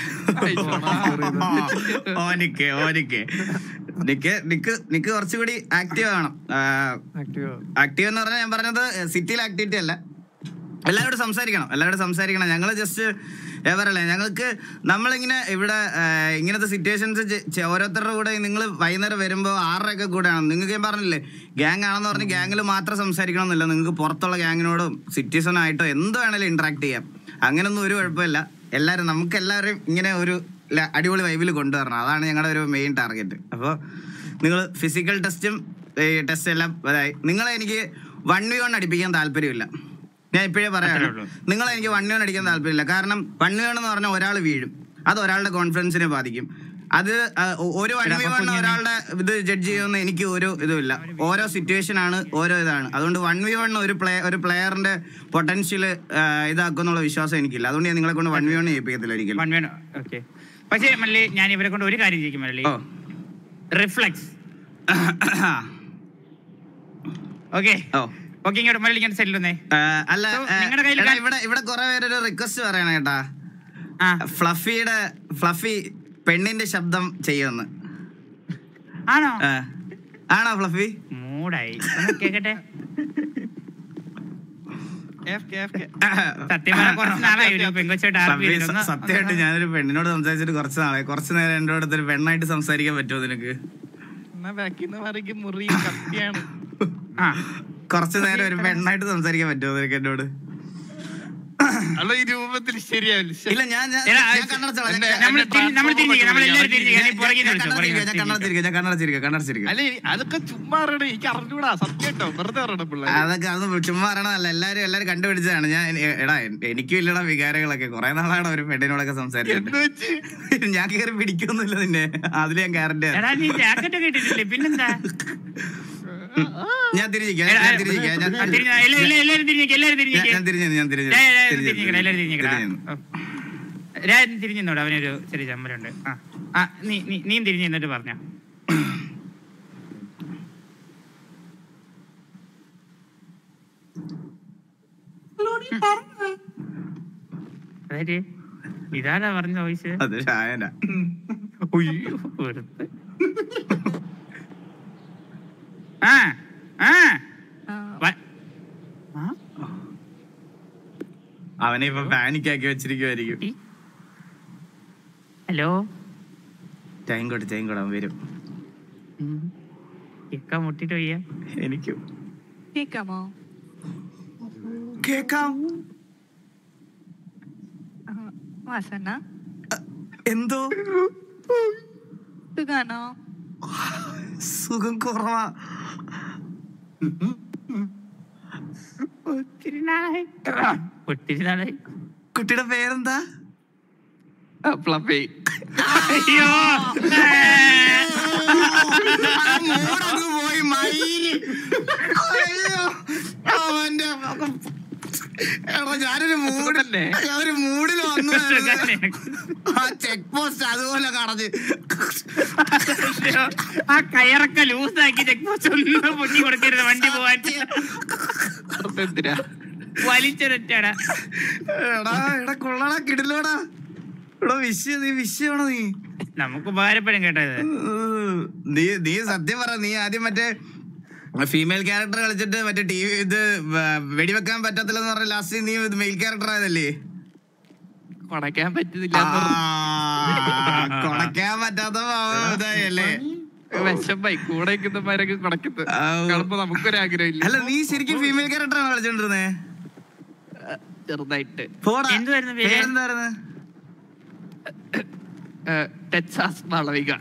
ഓനിക്ക് ഓനിക്ക് നിക്ക് നിക്ക് നിക്ക് കുറച്ചുകൂടി ആക്റ്റീവ് ആവണം ആക്റ്റീവ് ആക്റ്റീവ് എന്ന് പറഞ്ഞാൽ ഞാൻ പറഞ്ഞത് സിറ്റിയിൽ ആക്ടിവിറ്റി അല്ല എല്ലാവരോടും സംസാരിക്കണം എല്ലാവരോടും സംസാരിക്കണം ഞങ്ങൾ ജസ്റ്റ് പറയല്ലേ ഞങ്ങൾക്ക് നമ്മളിങ്ങനെ ഇവിടെ ആ, ഇങ്ങനത്തെ സിറ്റുവേഷൻസ് ഓരോരുത്തരുടെ കൂടെ നിങ്ങൾ വൈകുന്നേരം വരുമ്പോൾ ആറരയൊക്കെ കൂടെയാണ് നിങ്ങൾക്ക് ഞാൻ പറഞ്ഞില്ലേ ഗ്യാങ് ആണെന്ന് പറഞ്ഞ് ഗ്യാങ്ങിൽ മാത്രം സംസാരിക്കണമെന്നില്ല നിങ്ങൾക്ക് പുറത്തുള്ള ഗ്യാങ്ങിനോടും സിറ്റിസണായിട്ടോ എന്ത് വേണേലും ഇന്ററാക്ട് ചെയ്യാം അങ്ങനൊന്നും ഒരു കുഴപ്പമില്ല എല്ലാവരും നമുക്ക് എല്ലാവരും ഇങ്ങനെ ഒരു ല- അടിപൊളി വൈബിൽ കൊണ്ടുവരണം അതാണ് ഞങ്ങളുടെ ഒരു മെയിൻ ടാർഗറ്റ് അപ്പോൾ നിങ്ങൾ ഫിസിക്കൽ ടെസ്റ്റും ടെസ്റ്റ് എല്ലാം അതായത് നിങ്ങളെ എനിക്ക് വൺ വി വൺ അടിപ്പിക്കാൻ താല്പര്യമില്ല ഞാൻ ഇപ്പോഴേ പറയാം അത്രേ ഉള്ളൂ. നിങ്ങളെ എനിക്ക് വൺ വി വൺ അടിക്കാൻ താല്പര്യമില്ല കാരണം വൺ വി വൺ എന്ന് പറഞ്ഞാൽ ഒരാൾ വീഴും അത് ഒരാളുടെ കോൺഫിഡൻസിനെ ബാധിക്കും അത് ആ, ഒ- ഒരു വൺ വി വൺ ഒരാളുടെ ഇത് ജഡ്ജ് ചെയ്യുമെന്ന് എനിക്ക് ഒരു ഇതുമില്ല ഓരോ സിറ്റുവേഷൻ ആണ് ഓരോ ഇതാണ് അതുകൊണ്ട് വൺ വി വൺ ഒരു പ്ലേ ഒരു പ്ലെയറിന്റെ പൊട്ടൻഷ്യൽ ഇതാക്കും എന്നുള്ള വിശ്വാസം എനിക്കില്ല അതുകൊണ്ട് ഞാൻ നിങ്ങളെ കൊണ്ട് വൺ വി വൺ ചെയ്യിപ്പിക്കത്തില്ല ഒരിക്കലും വൺ വേണം ഓക്കെ പക്ഷേ മല്ലി ഞാൻ ഇവരെ കൊണ്ട് ഒരു കാര്യം ചെയ്യിക്കും മല്ലി ഓ റിഫ്ലക്സ് ഓക്കെ ഓ ഓക്കെ ഇങ്ങോട്ട് മല്ലി ഇങ്ങോട്ട് സെല്ലൊന്നേ ആ, അല്ല So, ആ, നിങ്ങടെ കയ്യിൽ എടാ, കാ- ഇവിടെ ഇവിടെ കുറെ പേരൊരു റിക്വസ്റ്റ് പറയണ കേട്ടാ ആ ഫ്ലഫിയുടെ ഫ്ലഫി പെണ്ണിന്റെ ശബ്ദം ചെയ്യുമെന്ന് ആണോ ആ. ആണോ ഫ്ലഫി മൂടായി ഒന്ന് കേക്കട്ടെ AFK, AFK. സത്യം പറഞ്ഞാൽ കുറച്ച് നാളായി ഒരു പെങ്കൊച്ചായിട്ട് ആർപ്പ് ഫ്ലഫി, ചെയ്തിരുന്നു. സ- സത്യമായിട്ട് ഞാനൊരു പെണ്ണിനോട് സംസാരിച്ചിട്ട് കുറച്ച് നാളെ കുറച്ച് നേരം എൻ്റെ അടുത്ത് ഒരു പെണ്ണായിട്ട് സംസാരിക്കാൻ പറ്റുമോ നിനക്ക് എന്നാ ബാക്കിൽ നിന്ന് മറിക്ക് മുറി കത്തിയാണ് ആ കുറച്ച് നേരം ഒരു പെണ്ണായിട്ട് സംസാരിക്കാൻ പറ്റുമോ നിനക്ക് എന്നോട് അല്ല ഈ രൂപത്തിൽ ശരിയാവില്ല ശ്ശെ. ഇല്ല ഞാൻ ഞാൻ എടാ, ഞാൻ കണ്ണടച്ചോളാം. ഞാൻ- എന്നെ- നമ്മൾ എന്നെ തിരി- നമ്മൾ തിരിഞ്ഞിരിക്കുക നമ്മൾ എല്ലാവരും തിരിഞ്ഞിരിക്കുക നീ ഞാൻ- പുറകിൽ ഞാൻ നിന്ന് വിളിച്ചോ പുറകിൽ കണ്ണടച്ചിരിക്കുക, ഞാൻ കണ്ണടച്ചിരിക്കുക ഞാൻ കണ്ണടച്ചിരിക്കുക കണ്ണടച്ചിരിക്കുക അല്ല ഈ- അതൊക്കെ ചുമ്മാ പറയണേ എനിക്ക് അറിഞ്ഞൂടാ സത്യം കേട്ടോ വെറുതെ പറയണ പിള്ളേർ അതൊക്കെ അത് ചുമ്മാ പറയണതല്ല എല്ലാരും എല്ലാരും കണ്ടുപിടിച്ചതാണ് ഞാൻ എ- എടാ എനിക്കും ഇല്ലടാ വികാരങ്ങളൊക്കെ കുറെ നാളാണ് ഒരു പെണ്ണിനോടൊക്കെ സംസാരിച്ചത് എന്ന് വെച്ച് ഞാൻ കയറി പിടിക്കൊന്നുമില്ല നിന്നെ അതിൽ ഞാൻ ഗ്യാരണ്ടി എടാ നീ ജാക്കറ്റ് ഒക്കെ ഇട്ടിട്ടില്ലേ പിന്നെന്താ ഞാൻ തിരിഞ്ഞിരിക്കാം എടാ, ഞാൻ തിരിഞ്ഞിരിക്കാം ഞാൻ ആ, തിരിഞ്ഞ് എല്ലാ- എല്ലാ- എല്ലാവരും തിരിഞ്ഞിരിക്കുക എല്ലാവരും ഞാൻ- തിരിഞ്ഞിരിക്കുക ഞാൻ തിരിഞ്ഞു ഞാൻ തിരിഞ്ഞു ഏയ്, ഏയ്, തിരിഞ്ഞു, തിരിഞ്ഞിരിക്കടാ, എല്ലാവരും തിരിഞ്ഞിരിക്കടാ. തിരിഞ്ഞു. ഓ. രാജൻ തിരിഞ്ഞോട് അവനൊരു ചെറിയ ചമ്മലുണ്ട് ആ ആ നീ നീ നീ തിരിഞ്ഞു നിന്നിട്ട് പറഞ്ഞ അതായത് ഇതാരാ പറഞ്ഞ വോയിസ് അത് ഷായന ഉയ്യോ, വെറുതെ. ആ ആ വ- ആ അവനെ ഇപ്പൊ പാനിക് ആക്കി വെച്ചിരിക്കുമായിരിക്കും ഈ. ഹലോ ടൈം കൊടു ടൈം കൊടു അവൻ വരും ഇക്ക മുട്ടിട്ട് വയ്യ എനിക്കും കേക്കാമോ കേക്കാം ആ, വാസന എന്തോ സുഖാണോ സുഖം കുറവാ ഒത്തിരി നാളായി ഒത്തിരി നാളായി കുട്ടിയുടെ പേരെന്താ ഫ്ലഫി അയ്യോ ആ മൂടങ്ങ് പോയി മയില് അയ്യോ അവന്റെ എടാ ഞാനൊരു മൂഡ് ഞാനൊരു മൂഡിൽ വന്നു ആ ചെക്ക് പോസ്റ്റ് അതുപോലെ കടഞ്ഞ് ആ കയറൊക്കെ ലൂസാക്കി ചെക്ക് പോസ്റ്റ് ഒന്നും പൊട്ടി കൊടുക്കരുത് വണ്ടി പോവാൻ എന്തിനാ വലിച്ചൊരറ്റാടാ എടാ എടാ കൊള്ളടാ കിടിലോടാ എടാ വിഷ് നീ വിഷയമാണോ നീ നമുക്ക് ഉപകാരപ്പെടും കേട്ടോ ഇത് നീ നീ സത്യം പറ നീ ആദ്യം മറ്റേ ഫീമെയിൽ ക്യാരക്ടർ കളിച്ചിട്ട് മറ്റേ ടി വി ഇത് വ- വെടിവെക്കാൻ പറ്റത്തില്ലെന്ന് പറഞ്ഞ ലാസ്റ്റ് നീ മെയിൽ ക്യാരക്ടർ ആയതല്ലേ കൊടക്കാൻ പറ്റുന്നില്ല ആ, കൊടക്കാൻ പറ്റാത്ത പാവം ഇതായല്ലേ വിഷമായി കൂടെ നിൽക്കുന്നമാരൊക്കെ കൊടക്കുന്നത് ആ, ഓ. കാണുമ്പോ നമുക്കൊരാഗ്രഹം ഇല്ല അല്ല നീ ശരിക്കും ഫീമെയിൽ ക്യാരക്ടർ ആണ് കളിച്ചോണ്ടിരുന്നേ ചെറുതായിട്ട് പോടാ എന്തുവായിരുന്നു പേര്? പേരെന്തായിരുന്നു ടെക്സാസ് മാളവിക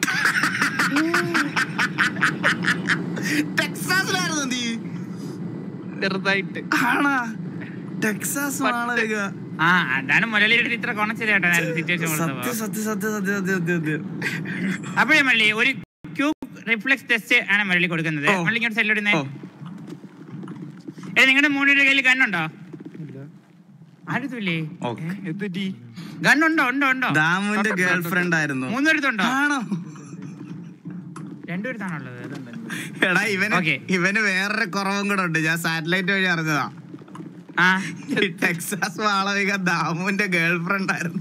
ടെക്സാസിലായിരുന്നു നീ ചെറുതായിട്ട് ആണാ ടെക്സാസ് മാളവിക ആ അതാണ് മുരളിയുടെ ഇത്ര കൊണച്ചത് കേട്ടോ സിറ്റുവേഷൻ സത്യം സത്യം സത്യം സത്യം സത്യം സത്യം സത്യം അപ്പോഴേ മള്ളി ഒരു ക്യൂബ് റിഫ്ലെക്സ് ടെസ്റ്റ് ആണ് മുരളി കൊടുക്കുന്നത് ഓ. മള്ളി ഇങ്ങോട്ട് സെല്ലിടുന്നേ ഓ ഏ നിങ്ങളുടെ മൂന്നുപേരുടെ കയ്യിൽ ഗണ്ണുണ്ടോ ആരുമില്ലേ ഓക്കെ എന്തുറ്റി ഗണ്ണുണ്ടോ ഉണ്ടോ ഉണ്ടോ ദാമുവിന്റെ ഗേൾ ഫ്രണ്ട് ആയിരുന്നു മൂന്നുപേരത്തുണ്ടോ ആണോ രണ്ടുപേരത്താണുള്ളത് എടാ ഇവന് Okay. ഇവന് വേറൊരു കുറവും കൂടെ ഉണ്ട് ഞാൻ സാറ്റലൈറ്റ് വഴി അറിഞ്ഞതാ ആ ഈ ടെക്സാസ് മാളവിക ദാമുവിന്റെ ഗേൾ ഫ്രണ്ട് ആയിരുന്നു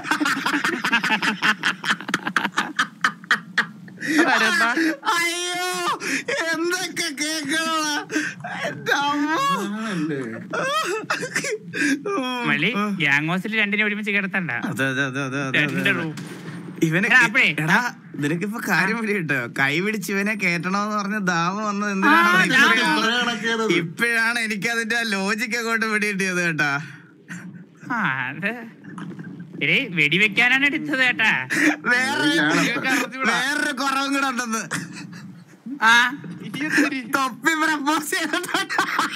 അയ്യോ എന്തൊക്കെ കേക്കണോടാ എന്റെ അമ്മോ. മള്ളി ഗ്യാങ് ഹൗസിൽ രണ്ടിനെ ഒരുമിച്ച് കിടത്തണ്ട അതെ അതെ അതെ അതെ അതെ രണ്ട് അതെ റൂം ഇവനെ എടാ, അപ്പഴേ, എടാ നിനക്കിപ്പോ കാര്യം പിടി കിട്ടോ കൈ പിടിച്ച് ഇവനെ കേട്ടണോന്ന് പറഞ്ഞ ദാമ വന്നത് ആ, എന്തിനാണ് ദാമു. ഇത്രയും കിടക്കരുത്. ഇപ്പോഴാണ് എനിക്ക് അതിന്റെ ലോജിക് അങ്ങോട്ട് പിടി കിട്ടിയത് കേട്ടാ ആ അത് എടേ വെടിവെക്കാനാണ് എടുത്തത് കേട്ടാ വേറെ വേറൊരു കുറവും കൂടെ ഉണ്ടെന്ന് ആ തൊപ്പി പ്രപ്പോസ് ചെയ്തിട്ടുണ്ട്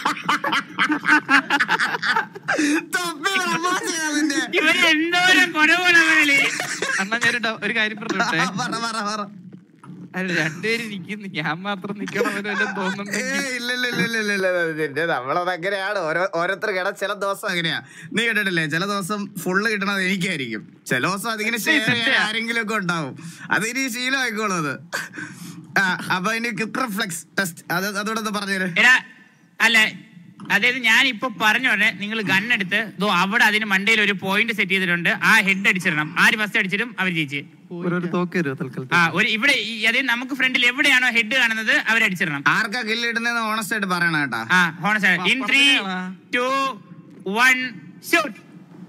തൊപ്പി പ്രപ്പോസ് ചെയ്തതിന്റെ ഇവര് എന്തോരം കുറവാണ് അവരല്ലേ അണ്ണാ ഞാൻ ഒരു കാര്യം പറഞ്ഞോട്ടെ പറ പറ പറ അല്ല രണ്ടുപേര് നിക്കുന്നു ഞാൻ മാത്രം നിക്കണമെന്ന് വല്ലതും ഏ തോന്നുന്നുണ്ടെങ്കിൽ ഇല്ല ഇല്ല ഇല്ല ഇല്ല ഇല്ല ഇല്ല നിന്റെ നമ്മളത് അങ്ങനെയാണ് ഓരോ ഓരോരുത്തർ കിട ചില ദിവസം അങ്ങനെയാ നീ കേട്ടിട്ടില്ലേ ചില ദിവസം ഫുള്ള് കിട്ടണത് എനിക്കായിരിക്കും ചില ദിവസം അതിങ്ങനെ ഷെയർ ചെയ്യാൻ ആരെങ്കിലും ഒക്കെ ഉണ്ടാവും അത് ഇനി ശീലമായിക്കോളും അത് ആ അപ്പൊ ഇനി ക്വിക്ക് റിഫ്ലെക്സ് ടെസ്റ്റ് അത് അതോടെ ഒന്ന് പറഞ്ഞേര് എടാ അല്ല അതായത് ഞാൻ ഇപ്പൊ പറഞ്ഞ ഉടനെ നിങ്ങൾ ഗണ്ണെടുത്ത് ദോ അവിടെ അതിന് മണ്ടയിൽ ഒരു പോയിന്റ് സെറ്റ് ചെയ്തിട്ടുണ്ട് ആ ഹെഡ് അടിച്ചിടണം ആര് ഫസ്റ്റ് അടിച്ചിടും അവർ ജയിച്ച് ഒരു തോക്ക് തരുമോ തൽക്കാലത്ത് ആ ഒരു ഇവിടെ ഈ- അതായത് നമുക്ക് ഫ്രണ്ടിൽ എവിടെയാണോ ഹെഡ് കാണുന്നത് അവരടിച്ചിടണം ആർക്കാ കില്ല് ഇടുന്നതെന്ന് ഓണസ്റ്റ് ആയിട്ട് പറയണം കേട്ടാ ആ honest in three two one shoot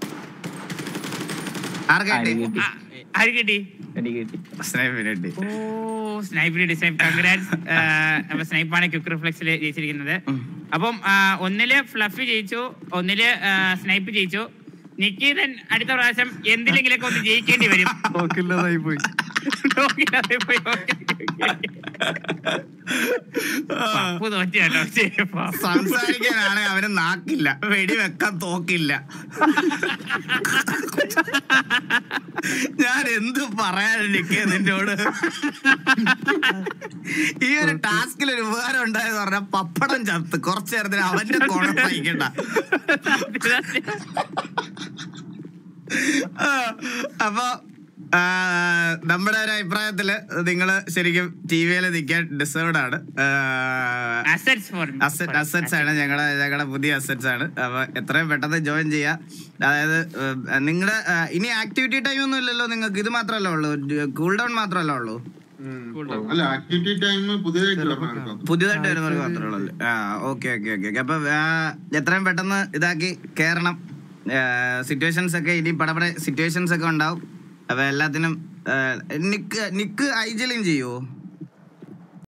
ആർക്കാ കിട്ടി ആര് കിട്ടി എനിക്ക് കിട്ടി സ്നൈപ്പിന് കിട്ടി ഓ സ്നൈപ്പിന് ഡിസൈൻ കൺഗ്രാറ്റ്സ് അപ്പൊ സ്നൈപ്പാണ് ക്വിക്ക് റിഫ്ലെക്സിൽ ജയിച്ചിരിക്കുന്നത് അപ്പം ആ, ഒന്നില് ഫ്ലഫി ജയിച്ചു ഒന്നില് സ്നൈപ്പ് ജയിച്ചു നിക്കീതൻ അടുത്ത പ്രാവശ്യം എന്തിലെങ്കിലൊക്കെ ഒന്ന് ജയിക്കേണ്ടി വരും തോക്കില്ലാതായി പോയി നോക്കില്ലാതെ പോയി. Okay, okay, okay. പപ്പു തോറ്റു കേട്ടോ ശരി, പപ്പു. സംസാരിക്കാനാണ് അവന് നാക്കില്ല വെടി വെക്കാൻ തോക്കില്ല ഞാൻ എന്ത് പറയാനിരിക്കുക നിന്നോട് ഈ ഒരു ടാസ്കിൽ ഒരു ഉപകാരം ഉണ്ടായെന്ന് പറഞ്ഞാൽ പപ്പടം ചത്ത് കുറച്ചു നേരത്തിന് അവന്റെ കോണം സഹിക്കണ്ട ആ, അപ്പൊ ആ, നമ്മുടെ ഒരു അഭിപ്രായത്തില് നിങ്ങള് ശരിക്കും ടി വിയിൽ നിൽക്കാൻ ഡിസേർവ്ഡ് ആണ് ആ, Assets for- അസറ്റ്സ് ആണ് ഞങ്ങളുടെ ഞങ്ങളുടെ പുതിയ അസറ്റ്സ് ആണ് അപ്പൊ എത്രയും പെട്ടെന്ന് ജോയിൻ ചെയ്യാ അതായത് നിങ്ങളുടെ ഇനി ആക്ടിവിറ്റി ടൈം ഒന്നും ഇല്ലല്ലോ നിങ്ങൾക്ക് ഇത് മാത്രമല്ല ഉള്ളൂ കൂൾ ഡൗൺ മാത്രമല്ല ഉള്ളൂ ഉം. അല്ല ആക്ടിവിറ്റി ടൈം പുതിയതായിട്ട് വരണമായിരുന്നു പുതിയതായിട്ട് വരുന്നവർക്ക് മാത്രമേ ഉള്ളൂ ആ ഓക്കെ ഓക്കെ ഓക്കെ ഓക്കെ അപ്പൊ ആ, എത്രയും പെട്ടെന്ന് ഇതാക്കി കയറണം സിറ്റുവേഷൻസ് ഒക്കെ ഇനി പടപടെ സിറ്റുവേഷൻസ് ഒക്കെ ഉണ്ടാവും അപ്പൊ എല്ലാത്തിനും ആ, നിക്ക് നിക്ക് ഐജലും ചെയ്യുവോ